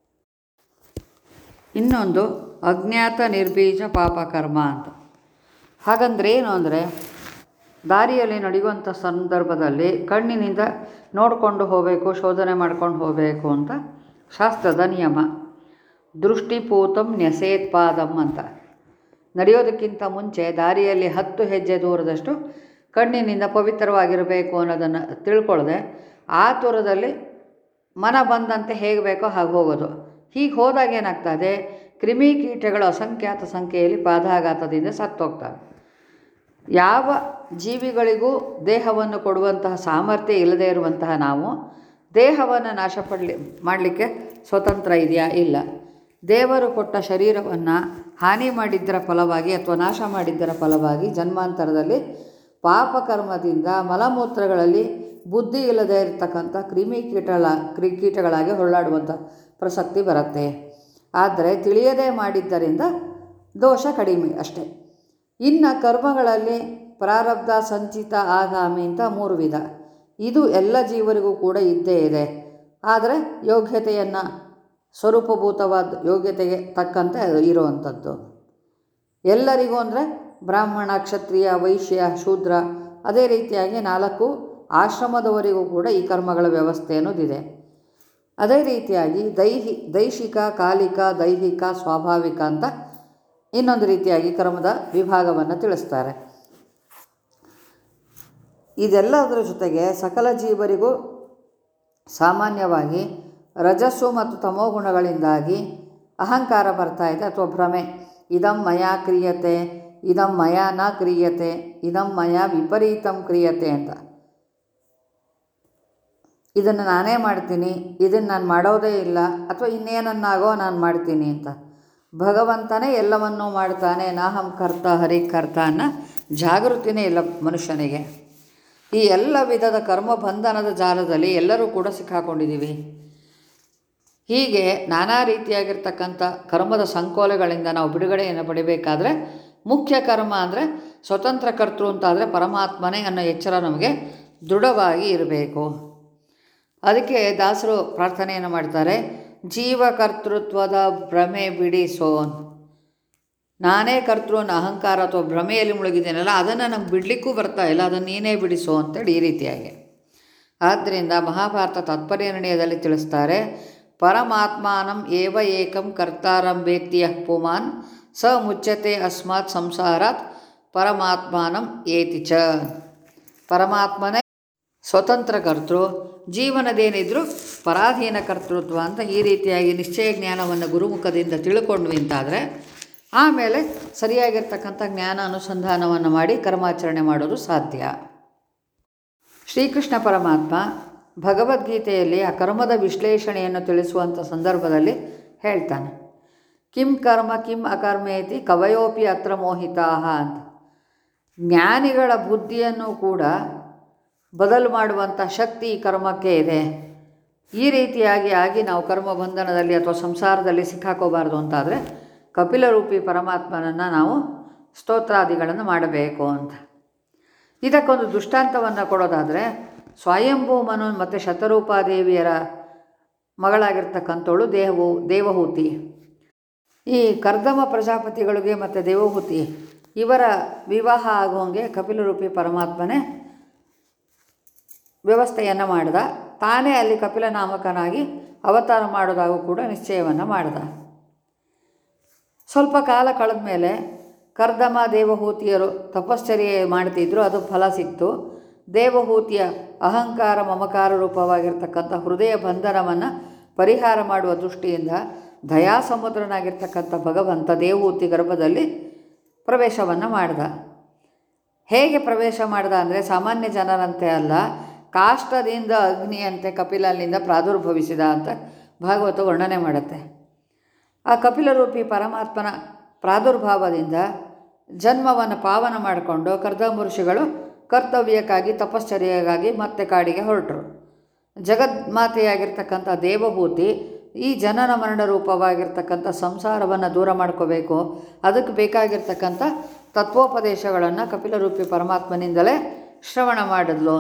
ಇನ್ನೊಂದು ಅಜ್ಞಾತ ನಿರ್ಬೀಜ ಪಾಪಕರ್ಮ ಅಂತ ಹಾಗಂದ್ರೆ ಏನು ಅಂದರೆ ದಾರಿಯಲ್ಲಿ ನಡೆಯುವಂಥ ಸಂದರ್ಭದಲ್ಲಿ ಕಣ್ಣಿನಿಂದ ನೋಡಿಕೊಂಡು ಹೋಗಬೇಕು ಶೋಧನೆ ಮಾಡ್ಕೊಂಡು ಹೋಗಬೇಕು ಅಂತ ಶಾಸ್ತ್ರದ ನಿಯಮ ದೃಷ್ಟಿಪೂತಂ ನ್ಯಸೇತ್ಪಾದಂ ಅಂತ ನಡೆಯೋದಕ್ಕಿಂತ ಮುಂಚೆ ದಾರಿಯಲ್ಲಿ ಹತ್ತು ಹೆಜ್ಜೆ ದೂರದಷ್ಟು ಕಣ್ಣಿನಿಂದ ಪವಿತ್ರವಾಗಿರಬೇಕು ಅನ್ನೋದನ್ನು ತಿಳ್ಕೊಳ್ಳದೆ ಆ ದೂರದಲ್ಲಿ ಮನ ಬಂದಂತೆ ಹೇಗೆ ಬೇಕೋ ಹಾಗೆ ಹೋಗೋದು ಹೀಗೆ ಹೋದಾಗ ಏನಾಗ್ತದೆ ಕ್ರಿಮಿಕೀಟಗಳು ಅಸಂಖ್ಯಾತ ಸಂಖ್ಯೆಯಲ್ಲಿ ಪಾದಾಘಾತದಿಂದ ಸತ್ತೋಗ್ತವೆ ಯಾವ ಜೀವಿಗಳಿಗೂ ದೇಹವನ್ನು ಕೊಡುವಂತಹ ಸಾಮರ್ಥ್ಯ ಇಲ್ಲದೇ ಇರುವಂತಹ ನಾವು ದೇಹವನ್ನು ನಾಶ ಪಡಲಿ ಮಾಡಲಿಕ್ಕೆ ಸ್ವತಂತ್ರ ಇದೆಯಾ ಇಲ್ಲ ದೇವರು ಕೊಟ್ಟ ಶರೀರವನ್ನು ಹಾನಿ ಮಾಡಿದ್ದರ ಫಲವಾಗಿ ಅಥವಾ ನಾಶ ಮಾಡಿದ್ದರ ಫಲವಾಗಿ ಜನ್ಮಾಂತರದಲ್ಲಿ ಪಾಪಕರ್ಮದಿಂದ ಮಲಮೂತ್ರಗಳಲ್ಲಿ ಬುದ್ಧಿ ಇಲ್ಲದೆ ಇರತಕ್ಕಂಥ ಕ್ರಿಮಿಕೀಟಗಳ ಕ್ರಿ ಕೀಟಗಳಾಗಿ ಹೊರಳಾಡುವಂಥ ಪ್ರಸಕ್ತಿ ಬರುತ್ತೆ ಆದರೆ ತಿಳಿಯದೇ ಮಾಡಿದ್ದರಿಂದ ದೋಷ ಕಡಿಮೆ ಅಷ್ಟೆ ಇನ್ನು ಕರ್ಮಗಳಲ್ಲಿ ಪ್ರಾರಬ್ಧ ಸಂಚಿತ ಆಗಾಮಿ ಅಂತ ಮೂರು ವಿಧ ಇದು ಎಲ್ಲ ಜೀವರಿಗೂ ಕೂಡ ಇದ್ದೇ ಇದೆ ಆದರೆ ಯೋಗ್ಯತೆಯನ್ನು ಸ್ವರೂಪಭೂತವಾದ ಯೋಗ್ಯತೆಗೆ ತಕ್ಕಂತೆ ಅದು ಇರುವಂಥದ್ದು ಎಲ್ಲರಿಗೂ ಅಂದರೆ ಬ್ರಾಹ್ಮಣ ಕ್ಷತ್ರಿಯ ವೈಶ್ಯ ಶೂದ್ರ ಅದೇ ರೀತಿಯಾಗಿ ನಾಲ್ಕು ಆಶ್ರಮದವರೆಗೂ ಕೂಡ ಈ ಕರ್ಮಗಳ ವ್ಯವಸ್ಥೆ ಅನ್ನೋದಿದೆ ಅದೇ ರೀತಿಯಾಗಿ ದೈಹಿ ದೈಶಿಕ ಕಾಲಿಕ ದೈಹಿಕ ಸ್ವಾಭಾವಿಕ ಅಂತ ಇನ್ನೊಂದು ರೀತಿಯಾಗಿ ಕರ್ಮದ ವಿಭಾಗವನ್ನು ತಿಳಿಸ್ತಾರೆ ಇದೆಲ್ಲದರ ಜೊತೆಗೆ ಸಕಲ ಜೀವರಿಗೂ ಸಾಮಾನ್ಯವಾಗಿ ರಜಸ್ಸು ಮತ್ತು ತಮೋಗುಣಗಳಿಂದಾಗಿ ಅಹಂಕಾರ ಬರ್ತಾ ಇದೆ ಅಥವಾ ಭ್ರಮೆ ಇದಂ ಮಯ ಕ್ರಿಯತೆ ಇದಂ ಮಯ ನ ಕ್ರಿಯತೆ ಇದಂ ಮಯ ವಿಪರೀತಂ ಕ್ರಿಯತೆ ಅಂತ ಇದನ್ನು ನಾನೇ ಮಾಡ್ತೀನಿ ಇದನ್ನು ನಾನು ಮಾಡೋದೇ ಇಲ್ಲ ಅಥವಾ ಇನ್ನೇನನ್ನಾಗೋ ನಾನು ಮಾಡ್ತೀನಿ ಅಂತ ಭಗವಂತನೇ ಎಲ್ಲವನ್ನೂ ಮಾಡ್ತಾನೆ ನಾಹಂ ಕರ್ತ ಹರಿ ಕರ್ತ ಅನ್ನೋ ಜಾಗೃತಿನೇ ಇಲ್ಲ ಮನುಷ್ಯನಿಗೆ ಈ ಎಲ್ಲ ವಿಧದ ಕರ್ಮ ಬಂಧನದ ಜಾಲದಲ್ಲಿ ಎಲ್ಲರೂ ಕೂಡ ಸಿಕ್ಕಾಕೊಂಡಿದ್ದೀವಿ ಹೀಗೆ ನಾನಾ ರೀತಿಯಾಗಿರ್ತಕ್ಕಂಥ ಕರ್ಮದ ಸಂಕೋಲೆಗಳಿಂದ ನಾವು ಬಿಡುಗಡೆಯನ್ನು ಪಡಿಬೇಕಾದ್ರೆ ಮುಖ್ಯ ಕರ್ಮ ಅಂದರೆ ಸ್ವತಂತ್ರ ಕರ್ತೃ ಅಂತಾದರೆ ಪರಮಾತ್ಮನೇ ಅನ್ನೋ ಎಚ್ಚರ ನಮಗೆ ದೃಢವಾಗಿ ಇರಬೇಕು ಅದಕ್ಕೆ ದಾಸರು ಪ್ರಾರ್ಥನೆಯನ್ನು ಮಾಡ್ತಾರೆ ಜೀವಕರ್ತೃತ್ವದ ಭ್ರಮೆ ಬಿಡಿಸೋನ್ ನಾನೇ ಕರ್ತೃ ಅನ್ನೋ ಅಹಂಕಾರ ಅಥವಾ ಭ್ರಮೆಯಲ್ಲಿ ಮುಳುಗಿದ್ದೇನಲ್ಲ ಅದನ್ನು ನಮ್ಗೆ ಬಿಡಲಿಕ್ಕೂ ಬರ್ತಾ ಇಲ್ಲ ಅದನ್ನು ನೀನೇ ಬಿಡಿಸೋ ಅಂತೇಳಿ ಈ ರೀತಿಯಾಗಿ ಆದ್ದರಿಂದ ಮಹಾಭಾರತ ತಾತ್ಪರ್ಯ ನಿರ್ಣಯದಲ್ಲಿ ತಿಳಿಸ್ತಾರೆ ಪರಮಾತ್ಮಾನಂ ಏವ ಏಕಂ ಕರ್ತಾರಂ ವೇತ್ಯ ಪುಮಾನ್ ಸ ಮುಚ್ಚತೆ ಅಸ್ಮಾತ್ ಸಂಸಾರಾತ್ ಪರಮಾತ್ಮಾನಂ ಏತಿ ಚ ಪರಮಾತ್ಮನೇ ಸ್ವತಂತ್ರ ಕರ್ತೃ ಜೀವನದೇನಿದ್ರು ಪರಾಧೀನ ಕರ್ತೃತ್ವ ಅಂತ ಈ ರೀತಿಯಾಗಿ ನಿಶ್ಚಯ ಜ್ಞಾನವನ್ನು ಗುರುಮುಖದಿಂದ ತಿಳ್ಕೊಂಡ್ವಿ ಅಂತಾದರೆ ಆಮೇಲೆ ಸರಿಯಾಗಿರ್ತಕ್ಕಂಥ ಜ್ಞಾನ ಅನುಸಂಧಾನವನ್ನು ಮಾಡಿ ಕರ್ಮಾಚರಣೆ ಮಾಡೋದು ಸಾಧ್ಯ ಶ್ರೀಕೃಷ್ಣ ಪರಮಾತ್ಮ ಭಗವದ್ಗೀತೆಯಲ್ಲಿ ಆ ಕರ್ಮದ ವಿಶ್ಲೇಷಣೆಯನ್ನು ತಿಳಿಸುವಂಥ ಸಂದರ್ಭದಲ್ಲಿ ಹೇಳ್ತಾನೆ ಕಿಂ ಕರ್ಮ ಕಿಂ ಅಕರ್ಮೇತಿ ಕವಯೋಪಿ ಅತ್ರ ಮೋಹಿತಾಹ ಅಂತ ಜ್ಞಾನಿಗಳ ಬುದ್ಧಿಯನ್ನು ಕೂಡ ಬದಲು ಮಾಡುವಂಥ ಶಕ್ತಿ ಈ ಕರ್ಮಕ್ಕೆ ಇದೆ ಈ ರೀತಿಯಾಗಿ ಆಗಿ ನಾವು ಕರ್ಮ ಬಂಧನದಲ್ಲಿ ಅಥವಾ ಸಂಸಾರದಲ್ಲಿ ಸಿಕ್ಕಾಕೋಬಾರ್ದು ಅಂತಾದರೆ ಕಪಿಲರೂಪಿ ಪರಮಾತ್ಮನನ್ನು ನಾವು ಸ್ತೋತ್ರಾದಿಗಳನ್ನು ಮಾಡಬೇಕು ಅಂತ ಇದಕ್ಕೊಂದು ದೃಷ್ಟಾಂತವನ್ನು ಕೊಡೋದಾದರೆ ಸ್ವಯಂಭೂ ಮನು ಮತ್ತು ಶತರೂಪಾದೇವಿಯರ ಮಗಳಾಗಿರ್ತಕ್ಕಂಥವಳು ದೇವು ದೇವಹೂತಿ ಈ ಕರ್ದಮ ಪ್ರಜಾಪತಿಗಳಿಗೆ ಮತ್ತು ದೇವಹೂತಿ ಇವರ ವಿವಾಹ ಆಗುವಂಗೆ ಕಪಿಲರೂಪಿ ಪರಮಾತ್ಮನೇ ವ್ಯವಸ್ಥೆಯನ್ನು ಮಾಡಿದ ತಾನೇ ಅಲ್ಲಿ ಕಪಿಲ ನಾಮಕನಾಗಿ ಅವತಾರ ಮಾಡೋದಾಗೂ ಕೂಡ ನಿಶ್ಚಯವನ್ನು ಮಾಡಿದ ಸ್ವಲ್ಪ ಕಾಲ ಕಳೆದ ಮೇಲೆ ಕರ್ದಮ ದೇವಹೂತಿಯರು ತಪಶ್ಚರ್ಯೆ ಮಾಡ್ತಿದ್ರು ಅದು ಫಲ ಸಿಕ್ತು ದೇವಹೂತಿಯ ಅಹಂಕಾರ ಮಮಕಾರ ರೂಪವಾಗಿರ್ತಕ್ಕಂಥ ಹೃದಯ ಬಂಧನವನ್ನು ಪರಿಹಾರ ಮಾಡುವ ದೃಷ್ಟಿಯಿಂದ ದಯಾಸಮುದ್ರನಾಗಿರ್ತಕ್ಕಂಥ ಭಗವಂತ ದೇವಹೂತಿ ಗರ್ಭದಲ್ಲಿ ಪ್ರವೇಶವನ್ನು ಮಾಡಿದ ಹೇಗೆ ಪ್ರವೇಶ ಮಾಡ್ದ ಅಂದರೆ ಸಾಮಾನ್ಯ ಜನರಂತೆ ಅಲ್ಲ ಕಾಷ್ಟದಿಂದ ಅಗ್ನಿಯಂತೆ ಕಪಿಲಲ್ಲಿಂದ ಪ್ರಾದುರ್ಭವಿಸಿದ ಅಂತ ಭಾಗವತ ವರ್ಣನೆ ಮಾಡುತ್ತೆ ಆ ಕಪಿಲರೂಪಿ ಪರಮಾತ್ಮನ ಪ್ರಾದುರ್ಭಾವದಿಂದ ಜನ್ಮವನ್ನು ಪಾವನ ಮಾಡಿಕೊಂಡು ಕರ್ದಮಋಷಿಗಳು ಕರ್ತವ್ಯಕ್ಕಾಗಿ ತಪಶ್ಚರ್ಯಕ್ಕಾಗಿ ಮತ್ತೆ ಕಾಡಿಗೆ ಹೊರಟರು ಜಗನ್ಮಾತೆಯಾಗಿರ್ತಕ್ಕಂಥ ದೇವಭೂತಿ ಈ ಜನನ ಮರಣ ರೂಪವಾಗಿರ್ತಕ್ಕಂಥ ಸಂಸಾರವನ್ನು ದೂರ ಮಾಡ್ಕೋಬೇಕು ಅದಕ್ಕೆ ಬೇಕಾಗಿರ್ತಕ್ಕಂಥ ತತ್ವೋಪದೇಶಗಳನ್ನು ಕಪಿಲರೂಪಿ ಪರಮಾತ್ಮನಿಂದಲೇ ಶ್ರವಣ ಮಾಡಿದ್ಲು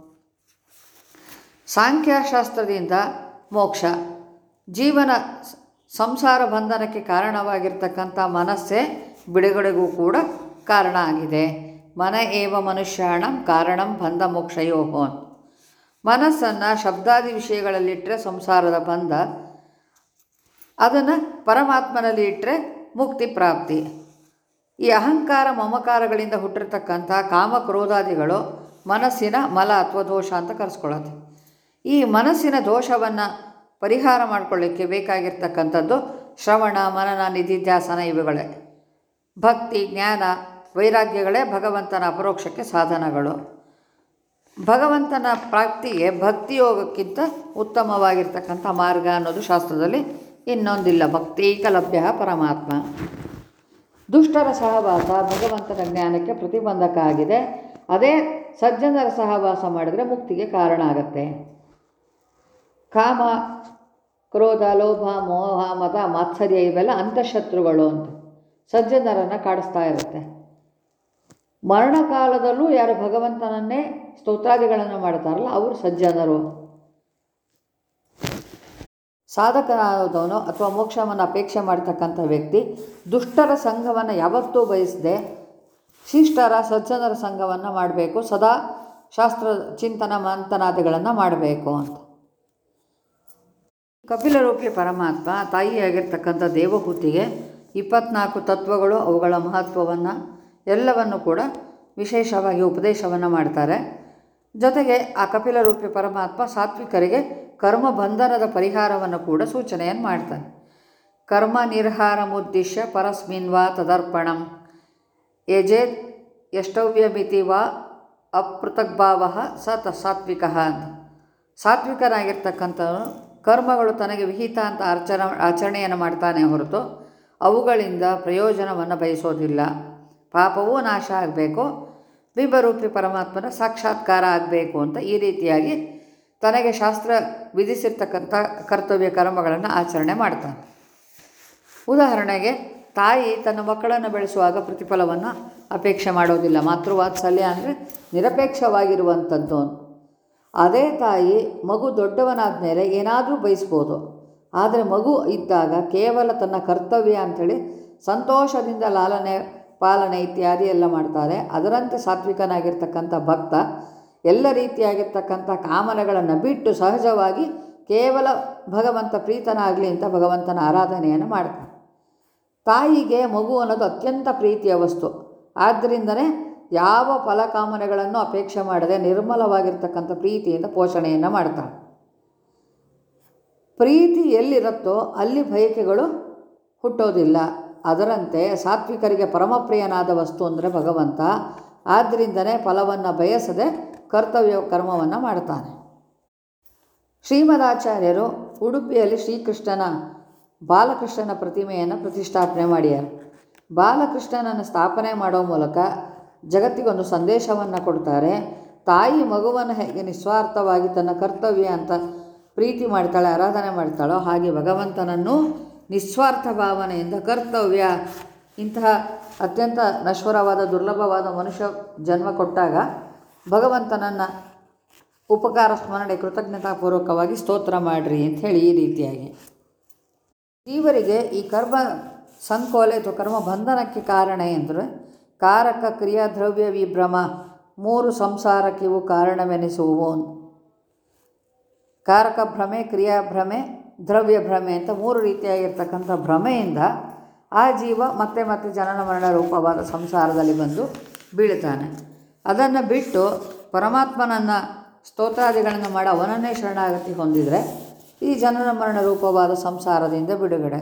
ಸಾಂಖ್ಯಶಾಸ್ತ್ರದಿಂದ ಮೋಕ್ಷ ಜೀವನ ಸ- ಸಂಸಾರ ಬಂಧನಕ್ಕೆ ಕಾರಣವಾಗಿರ್ತಕ್ಕಂಥ ಮನಸ್ಸೇ ಬಿಡುಗಡೆಗೂ ಕೂಡ ಕಾರಣ ಆಗಿದೆ ಮನ ಏವ ಮನುಷ್ಯಾಣ ಕಾರಣಂ ಬಂಧ ಮೋಕ್ಷಯೋಹೋ ಅಂತ. ಮನಸ್ಸನ್ನು ಶಬ್ದಾದಿ ವಿಷಯಗಳಲ್ಲಿಟ್ಟರೆ ಸಂಸಾರದ ಬಂಧ ಅದನ್ನು ಪರಮಾತ್ಮನಲ್ಲಿ ಇಟ್ಟರೆ ಮುಕ್ತಿ ಪ್ರಾಪ್ತಿ ಈ ಅಹಂಕಾರ ಮಮಕಾರಗಳಿಂದ ಹುಟ್ಟಿರ್ತಕ್ಕಂಥ ಕಾಮ ಕ್ರೋಧಾದಿಗಳು ಮನಸ್ಸಿನ ಮಲ ಅಥವಾ ದೋಷ ಅಂತ ಕರೆಸ್ಕೊಳ್ಳುತ್ತೆ ಈ ಮನಸ್ಸಿನ ದೋಷವನ್ನು ಪರಿಹಾರ ಮಾಡ್ಕೊಳ್ಳಿಕ್ಕೆ ಬೇಕಾಗಿರ್ತಕ್ಕಂಥದ್ದು ಶ್ರವಣ ಮನನ ನಿಧಿಧ್ಯಾಸನ ಇವುಗಳೇ ಭಕ್ತಿ ಜ್ಞಾನ ವೈರಾಗ್ಯಗಳೇ ಭಗವಂತನ ಅಪರೋಕ್ಷಕ್ಕೆ ಸಾಧನಗಳು ಭಗವಂತನ ಪ್ರಾಪ್ತಿಗೆ ಭಕ್ತಿಯೋಗಕ್ಕಿಂತ ಉತ್ತಮವಾಗಿರ್ತಕ್ಕಂಥ ಮಾರ್ಗ ಅನ್ನೋದು ಶಾಸ್ತ್ರದಲ್ಲಿ ಇನ್ನೊಂದಿಲ್ಲ ಭಕ್ತೈಕ ಲಭ್ಯ ಪರಮಾತ್ಮ ದುಷ್ಟರ ಸಹವಾಸ ಭಗವಂತನ ಜ್ಞಾನಕ್ಕೆ ಪ್ರತಿಬಂಧಕ ಆಗಿದೆ ಅದೇ ಸಜ್ಜನರ ಸಹವಾಸ ಮಾಡಿದರೆ ಮುಕ್ತಿಗೆ ಕಾರಣ ಆಗತ್ತೆ ಕಾಮ ಕ್ರೋಧ ಲೋಭ ಮೋಹ ಮತ ಮಾತ್ಸರ್ಯ ಇವೆಲ್ಲ ಅಂತಃಶತ್ರುಗಳು ಅಂತ ಸಜ್ಜನರನ್ನು ಕಾಡಿಸ್ತಾ ಇರುತ್ತೆ ಮರಣಕಾಲದಲ್ಲೂ ಯಾರು ಭಗವಂತನನ್ನೇ ಸ್ತೋತ್ರಾದಿಗಳನ್ನು ಮಾಡ್ತಾರಲ್ಲ ಅವರು ಸಜ್ಜನರು ಸಾಧಕನಾದವನು ಅಥವಾ ಮೋಕ್ಷವನ್ನು ಅಪೇಕ್ಷೆ ಮಾಡ್ತಕ್ಕಂಥ ವ್ಯಕ್ತಿ ದುಷ್ಟರ ಸಂಘವನ್ನು ಯಾವತ್ತೂ ಬಯಸದೆ ಶಿಷ್ಟರ ಸಜ್ಜನರ ಸಂಘವನ್ನು ಮಾಡಬೇಕು ಸದಾ ಶಾಸ್ತ್ರ ಚಿಂತನ ಮಂಥನಾದಿಗಳನ್ನು ಮಾಡಬೇಕು ಅಂತ ಕಪಿಲರೂಪಿ ಪರಮಾತ್ಮ ತಾಯಿಯಾಗಿರ್ತಕ್ಕಂಥ ದೇವಹೂತಿಗೆ ಇಪ್ಪತ್ನಾಲ್ಕು ತತ್ವಗಳು ಅವುಗಳ ಮಹತ್ವವನ್ನು ಎಲ್ಲವನ್ನು ಕೂಡ ವಿಶೇಷವಾಗಿ ಉಪದೇಶವನ್ನು ಮಾಡ್ತಾರೆ ಜೊತೆಗೆ ಆ ಕಪಿಲರೂಪಿ ಪರಮಾತ್ಮ ಸಾತ್ವಿಕರಿಗೆ ಕರ್ಮ ಬಂಧನದ ಪರಿಹಾರವನ್ನು ಕೂಡ ಸೂಚನೆಯನ್ನು ಮಾಡ್ತಾನೆ ಕರ್ಮ ನಿರ್ಹಾರಮುದ್ದೇಶ್ಯ ಪರಸ್ಮಿನ್ ವಾ ತದರ್ಪಣಂ ಯಜೇತ್ ಎಷ್ಟವ್ಯಮಿತಿ ವಾ ಅಪೃಥಗ್ಭಾವ ಸ ತ ಸಾತ್ವಿಕ ಅಂತ ಸಾತ್ವಿಕನಾಗಿರ್ತಕ್ಕಂಥವನು ಕರ್ಮಗಳು ತನಗೆ ವಿಹಿತ ಅಂತ ಅರ್ಚನ ಆಚರಣೆಯನ್ನು ಮಾಡ್ತಾನೆ ಹೊರತು ಅವುಗಳಿಂದ ಪ್ರಯೋಜನವನ್ನು ಬಯಸೋದಿಲ್ಲ ಪಾಪವೂ ನಾಶ ಆಗಬೇಕು ಬಿಂಬರೂಪಿ ಪರಮಾತ್ಮನ ಸಾಕ್ಷಾತ್ಕಾರ ಆಗಬೇಕು ಅಂತ ಈ ರೀತಿಯಾಗಿ ತನಗೆ ಶಾಸ್ತ್ರ ವಿಧಿಸಿರ್ತಕ್ಕಂಥ ಕರ್ತವ್ಯ ಕರ್ಮಗಳನ್ನು ಆಚರಣೆ ಮಾಡ್ತಾನೆ ಉದಾಹರಣೆಗೆ ತಾಯಿ ತನ್ನ ಮಕ್ಕಳನ್ನು ಬೆಳೆಸುವಾಗ ಪ್ರತಿಫಲವನ್ನು ಅಪೇಕ್ಷೆ ಮಾಡೋದಿಲ್ಲ ಮಾತೃವಾತ್ಸಲ್ಯ ಅಂದರೆ ನಿರಪೇಕ್ಷವಾಗಿರುವಂಥದ್ದು ಅದೇ ತಾಯಿ ಮಗು ದೊಡ್ಡವನಾದ ಮೇಲೆ ಏನಾದರೂ ಬಯಸ್ಬೋದು ಆದರೆ ಮಗು ಇದ್ದಾಗ ಕೇವಲ ತನ್ನ ಕರ್ತವ್ಯ ಅಂಥೇಳಿ ಸಂತೋಷದಿಂದ ಲಾಲನೆ ಪಾಲನೆ ಇತ್ಯಾದಿ ಎಲ್ಲ ಮಾಡ್ತಾರೆ ಅದರಂತೆ ಸಾತ್ವಿಕನಾಗಿರ್ತಕ್ಕಂಥ ಭಕ್ತ ಎಲ್ಲ ರೀತಿಯಾಗಿರ್ತಕ್ಕಂಥ ಕಾಮನೆಗಳನ್ನು ಬಿಟ್ಟು ಸಹಜವಾಗಿ ಕೇವಲ ಭಗವಂತ ಪ್ರೀತನಾಗಲಿ ಅಂತ ಭಗವಂತನ ಆರಾಧನೆಯನ್ನು ಮಾಡ್ತಾನೆ ತಾಯಿಗೆ ಮಗು ಅನ್ನೋದು ಅತ್ಯಂತ ಪ್ರೀತಿಯ ವಸ್ತು ಆದ್ದರಿಂದನೇ ಯಾವ ಫಲಕಾಮನೆಗಳನ್ನು ಅಪೇಕ್ಷೆ ಮಾಡದೆ ನಿರ್ಮಲವಾಗಿರ್ತಕ್ಕಂಥ ಪ್ರೀತಿಯಿಂದ ಪೋಷಣೆಯನ್ನು ಮಾಡ್ತಾಳೆ ಪ್ರೀತಿ ಎಲ್ಲಿರುತ್ತೋ ಅಲ್ಲಿ ಬಯಕೆಗಳು ಹುಟ್ಟೋದಿಲ್ಲ ಅದರಂತೆ ಸಾತ್ವಿಕರಿಗೆ ಪರಮಪ್ರಿಯನಾದ ವಸ್ತು ಅಂದರೆ ಭಗವಂತ ಆದ್ದರಿಂದನೇ ಫಲವನ್ನು ಬಯಸದೆ ಕರ್ತವ್ಯ ಕರ್ಮವನ್ನು ಮಾಡ್ತಾನೆ ಶ್ರೀಮದಾಚಾರ್ಯರು ಉಡುಪಿಯಲ್ಲಿ ಶ್ರೀಕೃಷ್ಣನ ಬಾಲಕೃಷ್ಣನ ಪ್ರತಿಮೆಯನ್ನು ಪ್ರತಿಷ್ಠಾಪನೆ ಮಾಡ್ಯಾರ ಬಾಲಕೃಷ್ಣನನ್ನು ಸ್ಥಾಪನೆ ಮಾಡೋ ಮೂಲಕ ಜಗತ್ತಿಗೊಂದು ಸಂದೇಶವನ್ನು ಕೊಡ್ತಾರೆ ತಾಯಿ ಮಗುವನ್ನು ಹೇಗೆ ನಿಸ್ವಾರ್ಥವಾಗಿ ತನ್ನ ಕರ್ತವ್ಯ ಅಂತ ಪ್ರೀತಿ ಮಾಡ್ತಾಳೆ ಆರಾಧನೆ ಮಾಡ್ತಾಳೋ ಹಾಗೆ ಭಗವಂತನನ್ನು ನಿಸ್ವಾರ್ಥ ಭಾವನೆಯಿಂದ ಕರ್ತವ್ಯ ಇಂತಹ ಅತ್ಯಂತ ನಶ್ವರವಾದ ದುರ್ಲಭವಾದ ಮನುಷ್ಯ ಜನ್ಮ ಕೊಟ್ಟಾಗ ಭಗವಂತನನ್ನು ಉಪಕಾರ ಸ್ಮರಣೆ ಕೃತಜ್ಞತಾಪೂರ್ವಕವಾಗಿ ಸ್ತೋತ್ರ ಮಾಡಿರಿ ಅಂತ ಹೇಳಿ ಈ ರೀತಿಯಾಗಿ ಜೀವರಿಗೆ ಈ ಕರ್ಮ ಸಂಕೋಲೆ ಅಥವಾ ಕರ್ಮ ಬಂಧನಕ್ಕೆ ಕಾರಣ ಎಂದರೆ ಕಾರಕ ಕ್ರಿಯಾ ದ್ರವ್ಯ ವಿಭ್ರಮ ಮೂರು ಸಂಸಾರಕ್ಕಿವು ಕಾರಣವೆನಿಸುವು ಕಾರಕ ಭ್ರಮೆ ಕ್ರಿಯಾ ಭ್ರಮೆ ದ್ರವ್ಯ ಭ್ರಮೆ ಅಂತ ಮೂರು ರೀತಿಯಾಗಿರ್ತಕ್ಕಂಥ ಭ್ರಮೆಯಿಂದ ಆ ಜೀವ ಮತ್ತೆ ಮತ್ತೆ ಜನನ ಮರಣ ರೂಪವಾದ ಸಂಸಾರದಲ್ಲಿ ಬಂದು ಬೀಳ್ತಾನೆ ಅದನ್ನು ಬಿಟ್ಟು ಪರಮಾತ್ಮನನ್ನು ಸ್ತೋತ್ರಾದಿಗಳನ್ನು ಮಾಡಿ ಅವನನ್ನೇ ಶರಣಾಗತಿ ಹೊಂದಿದರೆ ಈ ಜನನ ಮರಣ ರೂಪವಾದ ಸಂಸಾರದಿಂದ ಬಿಡುಗಡೆ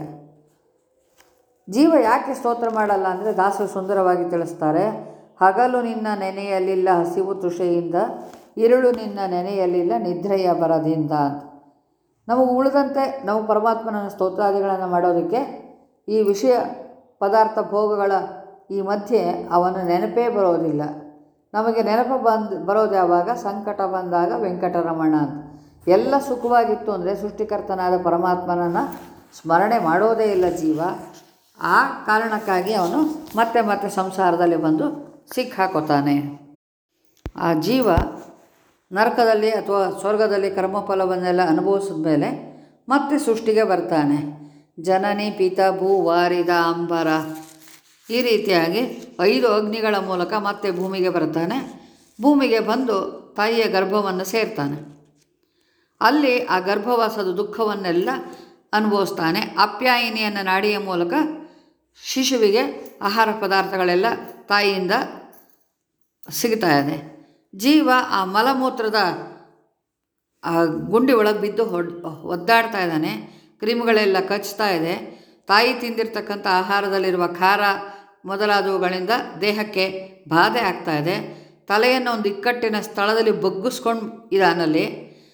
ಜೀವ ಯಾಕೆ ಸ್ತೋತ್ರ ಮಾಡಲ್ಲ ಅಂದರೆ ದಾಸರು ಸುಂದರವಾಗಿ ತಿಳಿಸ್ತಾರೆ ಹಗಲು ನಿನ್ನ ನೆನೆಯಲಿಲ್ಲ ಹಸಿವು ತುಷೆಯಿಂದ ಇರುಳು ನಿನ್ನ ನೆನೆಯಲಿಲ್ಲ ನಿದ್ರೆಯ ಬರದಿಂದ ಅಂತ ನಮಗೆ ಉಳಿದಂತೆ ನಾವು ಪರಮಾತ್ಮನ ಸ್ತೋತ್ರಾದಿಗಳನ್ನು ಮಾಡೋದಕ್ಕೆ ಈ ವಿಷಯ ಪದಾರ್ಥ ಭೋಗಗಳ ಈ ಮಧ್ಯೆ ಅವನ ನೆನಪೇ ಬರೋದಿಲ್ಲ ನಮಗೆ ನೆನಪು ಬಂದು ಬರೋದು ಯಾವಾಗ ಸಂಕಟ ಬಂದಾಗ ವೆಂಕಟರಮಣ ಅಂತ ಎಲ್ಲ ಸುಖವಾಗಿತ್ತು ಅಂದರೆ ಸೃಷ್ಟಿಕರ್ತನಾದ ಪರಮಾತ್ಮನನ್ನು ಸ್ಮರಣೆ ಮಾಡೋದೇ ಇಲ್ಲ ಜೀವ ಆ ಕಾರಣಕ್ಕಾಗಿ ಅವನು ಮತ್ತೆ ಮತ್ತೆ ಸಂಸಾರದಲ್ಲಿ ಬಂದು ಸಿಕ್ಕಾಕೋತಾನೆ ಆ ಜೀವ ನರಕದಲ್ಲಿ ಅಥವಾ ಸ್ವರ್ಗದಲ್ಲಿ ಕರ್ಮಫಲವನ್ನೆಲ್ಲ ಅನುಭವಿಸಿದ ಮೇಲೆ ಮತ್ತೆ ಸೃಷ್ಟಿಗೆ ಬರ್ತಾನೆ ಜನನಿ ಪಿತ ಭೂ ವಾರಿದ ಅಂಬರ ಈ ರೀತಿಯಾಗಿ ಐದು ಅಗ್ನಿಗಳ ಮೂಲಕ ಮತ್ತೆ ಭೂಮಿಗೆ ಬರ್ತಾನೆ ಭೂಮಿಗೆ ಬಂದು ತಾಯಿಯ ಗರ್ಭವನ್ನು ಸೇರ್ತಾನೆ ಅಲ್ಲಿ ಆ ಗರ್ಭವಾಸದ ದುಃಖವನ್ನೆಲ್ಲ ಅನುಭವಿಸ್ತಾನೆ ಅಪ್ಯಾಯಿನಿಯನ್ನು ನಾಡಿಯ ಮೂಲಕ ಶಿಶುವಿಗೆ ಆಹಾರ ಪದಾರ್ಥಗಳೆಲ್ಲ ತಾಯಿಯಿಂದ ಸಿಗ್ತಾ ಇದೆ ಜೀವ ಆ ಮಲಮೂತ್ರದ ಆ ಗುಂಡಿ ಒಳಗೆ ಬಿದ್ದು ಹೊಡ್ ಒದ್ದಾಡ್ತಾ ಇದ್ದಾನೆ ಕ್ರಿಮಿಗಳೆಲ್ಲ ಕಚ್ತಾ ಇದೆ ತಾಯಿ ತಿಂದಿರ್ತಕ್ಕಂಥ ಆಹಾರದಲ್ಲಿರುವ ಖಾರ ಮೊದಲಾದವುಗಳಿಂದ ದೇಹಕ್ಕೆ ಬಾಧೆ ಆಗ್ತಾ ಇದೆ ತಲೆಯನ್ನು ಒಂದು ಇಕ್ಕಟ್ಟಿನ ಸ್ಥಳದಲ್ಲಿ ಬಗ್ಗಿಸ್ಕೊಂಡು ಇದಾನಲ್ಲಿ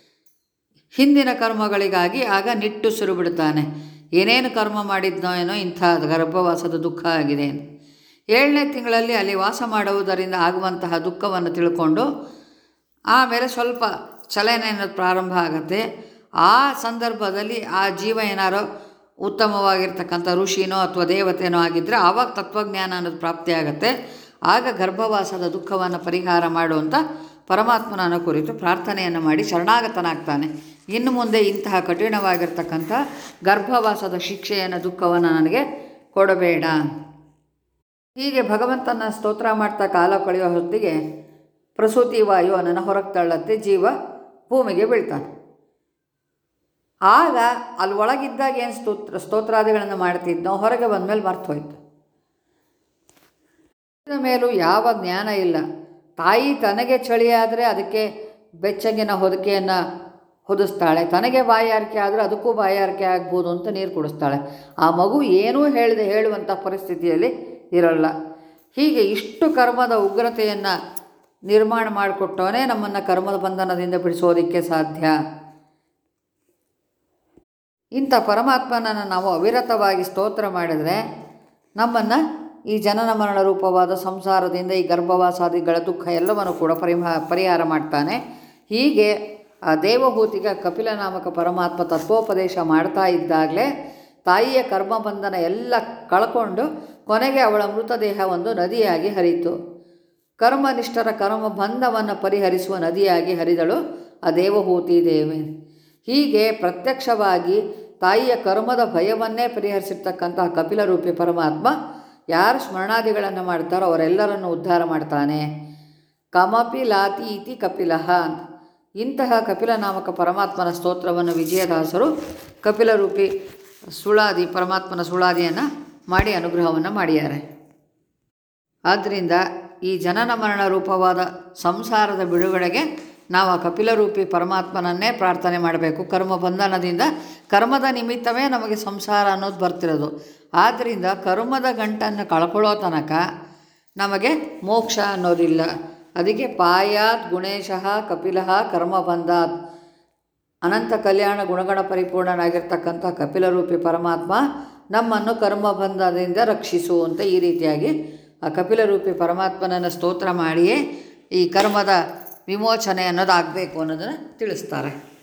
ಹಿಂದಿನ ಕರ್ಮಗಳಿಗಾಗಿ ಆಗ ನಿಟ್ಟುಸಿರು ಬಿಡ್ತಾನೆ ಏನೇನು ಕರ್ಮ ಮಾಡಿದ್ನೋ ಏನೋ ಇಂಥ ಗರ್ಭವಾಸದ ದುಃಖ ಆಗಿದೆ ಏಳನೇ ತಿಂಗಳಲ್ಲಿ ಅಲ್ಲಿ ವಾಸ ಮಾಡುವುದರಿಂದ ಆಗುವಂತಹ ದುಃಖವನ್ನು ತಿಳ್ಕೊಂಡು ಆಮೇಲೆ ಸ್ವಲ್ಪ ಚಲನೆ ಅನ್ನೋದು ಪ್ರಾರಂಭ ಆಗುತ್ತೆ ಆ ಸಂದರ್ಭದಲ್ಲಿ ಆ ಜೀವ ಏನಾರೋ ಉತ್ತಮವಾಗಿರ್ತಕ್ಕಂಥ ಋಷಿನೋ ಅಥವಾ ದೇವತೆನೋ ಆಗಿದ್ದರೆ ಆವಾಗ ತತ್ವಜ್ಞಾನ ಅನ್ನೋದು ಪ್ರಾಪ್ತಿಯಾಗತ್ತೆ ಆಗ ಗರ್ಭವಾಸದ ದುಃಖವನ್ನು ಪರಿಹಾರ ಮಾಡುವಂಥ ಪರಮಾತ್ಮನನ್ನು ಕುರಿತು ಪ್ರಾರ್ಥನೆಯನ್ನು ಮಾಡಿ ಶರಣಾಗತನಾಗ್ತಾನೆ ಇನ್ನು ಮುಂದೆ ಇಂತಹ ಕಠಿಣವಾಗಿರ್ತಕ್ಕಂಥ ಗರ್ಭವಾಸದ ಶಿಕ್ಷೆಯನ್ನು ದುಃಖವನ್ನು ನನಗೆ ಕೊಡಬೇಡ ಹೀಗೆ ಭಗವಂತನ ಸ್ತೋತ್ರ ಮಾಡ್ತಾ ಕಾಲ ಕಳೆಯೋ ಹೊತ್ತಿಗೆ ಪ್ರಸೂತಿ ವಾಯು ಅವನನ್ನು ಹೊರಗೆ ತಳ್ಳತ್ತೆ ಜೀವ ಭೂಮಿಗೆ ಬೀಳ್ತಾನೆ ಆಗ ಅಲ್ಲಿ ಒಳಗಿದ್ದಾಗ ಏನು ಸ್ತೋತ್ರ ಸ್ತೋತ್ರಾದಿಗಳನ್ನು ಮಾಡ್ತಿದ್ನೋ ಹೊರಗೆ ಬಂದಮೇಲೆ ಮರ್ತು ಹೋಯ್ತು ಇದ್ರ ಮೇಲೂ ಯಾವ ಜ್ಞಾನ ಇಲ್ಲ ತಾಯಿ ತನಗೆ ಚಳಿಯಾದರೆ ಅದಕ್ಕೆ ಬೆಚ್ಚಗಿನ ಹೊದಿಕೆಯನ್ನು ಹೊದಿಸ್ತಾಳೆ ತನಗೆ ಬಾಯಾರಿಕೆ ಆದರೆ ಅದಕ್ಕೂ ಬಾಯಾರಿಕೆ ಆಗ್ಬೋದು ಅಂತ ನೀರು ಕುಡಿಸ್ತಾಳೆ ಆ ಮಗು ಏನೂ ಹೇಳಿದೆ ಹೇಳುವಂಥ ಪರಿಸ್ಥಿತಿಯಲ್ಲಿ ಇರಲ್ಲ ಹೀಗೆ ಇಷ್ಟು ಕರ್ಮದ ಉಗ್ರತೆಯನ್ನು ನಿರ್ಮಾಣ ಮಾಡಿಕೊಟ್ಟವನೇ ನಮ್ಮನ್ನು ಕರ್ಮದ ಬಂಧನದಿಂದ ಬಿಡಿಸೋದಕ್ಕೆ ಸಾಧ್ಯ ಇಂಥ ಪರಮಾತ್ಮನನ್ನು ನಾವು ಅವಿರತವಾಗಿ ಸ್ತೋತ್ರ ಮಾಡಿದರೆ ನಮ್ಮನ್ನು ಈ ಜನನ ಮರಣ ರೂಪವಾದ ಸಂಸಾರದಿಂದ ಈ ಗರ್ಭವಾಸಾದಿಗಳ ದುಃಖ ಎಲ್ಲವನ್ನು ಕೂಡ ಪರಿಮಾ ಪರಿಹಾರ ಮಾಡ್ತಾನೆ ಹೀಗೆ ಆ ದೇವಭೂತಿಗೆ ಕಪಿಲ ನಾಮಕ ಪರಮಾತ್ಮ ತತ್ವೋಪದೇಶ ಮಾಡ್ತಾ ಇದ್ದಾಗಲೇ ತಾಯಿಯ ಕರ್ಮಬಂಧನ ಎಲ್ಲ ಕಳ್ಕೊಂಡು ಕೊನೆಗೆ ಅವಳ ಮೃತದೇಹ ಒಂದು ನದಿಯಾಗಿ ಹರಿತು ಕರ್ಮನಿಷ್ಠರ ಕರ್ಮ ಬಂಧವನ್ನು ಪರಿಹರಿಸುವ ನದಿಯಾಗಿ ಹರಿದಳು ಆ ದೇವಹೂತಿ ದೇವಿ ಹೀಗೆ ಪ್ರತ್ಯಕ್ಷವಾಗಿ ತಾಯಿಯ ಕರ್ಮದ ಭಯವನ್ನೇ ಪರಿಹರಿಸಿರ್ತಕ್ಕಂತಹ ಕಪಿಲರೂಪಿ ಪರಮಾತ್ಮ ಯಾರು ಸ್ಮರಣಾದಿಗಳನ್ನು ಮಾಡ್ತಾರೋ ಅವರೆಲ್ಲರನ್ನು ಉದ್ಧಾರ ಮಾಡ್ತಾನೆ ಕಮಪಿ ಲಾತಿ ಇತಿ ಕಪಿಲಃ ಅಂತ ಇಂತಹ ಕಪಿಲ ನಾಮಕ ಪರಮಾತ್ಮನ ಸ್ತೋತ್ರವನ್ನು ವಿಜಯದಾಸರು ಕಪಿಲರೂಪಿ ಸುಳಾದಿ ಪರಮಾತ್ಮನ ಸುಳಾದಿಯನ್ನು ಮಾಡಿ ಅನುಗ್ರಹವನ್ನು ಮಾಡಿದ್ದಾರೆ ಆದ್ದರಿಂದ ಈ ಜನನ ಮರಣ ರೂಪವಾದ ಸಂಸಾರದ ಬಿಡುಗಡೆಗೆ ನಾವು ಆ ಕಪಿಲರೂಪಿ ಪರಮಾತ್ಮನನ್ನೇ ಪ್ರಾರ್ಥನೆ ಮಾಡಬೇಕು ಕರ್ಮ ಬಂಧನದಿಂದ ಕರ್ಮದ ನಿಮಿತ್ತವೇ ನಮಗೆ ಸಂಸಾರ ಅನ್ನೋದು ಬರ್ತಿರೋದು ಆದ್ದರಿಂದ ಕರ್ಮದ ಗಂಟನ್ನು ಕಳ್ಕೊಳ್ಳೋ ತನಕ ನಮಗೆ ಮೋಕ್ಷ ಅನ್ನೋದಿಲ್ಲ ಅದಕ್ಕೆ ಪಾಯಾತ್ ಗುಣೇಶಃ ಕಪಿಲಃ ಕರ್ಮ ಬಂಧಾತ್ ಅನಂತ ಕಲ್ಯಾಣ ಗುಣಗಣ ಪರಿಪೂರ್ಣನಾಗಿರ್ತಕ್ಕಂಥ ಕಪಿಲರೂಪಿ ಪರಮಾತ್ಮ ನಮ್ಮನ್ನು ಕರ್ಮಬಂಧದಿಂದ ರಕ್ಷಿಸು ಅಂತ ಈ ರೀತಿಯಾಗಿ ಆ ಕಪಿಲರೂಪಿ ಪರಮಾತ್ಮನನ್ನು ಸ್ತೋತ್ರ ಮಾಡಿಯೇ ಈ ಕರ್ಮದ ವಿಮೋಚನೆ ಅನ್ನೋದಾಗಬೇಕು ಅನ್ನೋದನ್ನು ತಿಳಿಸ್ತಾರೆ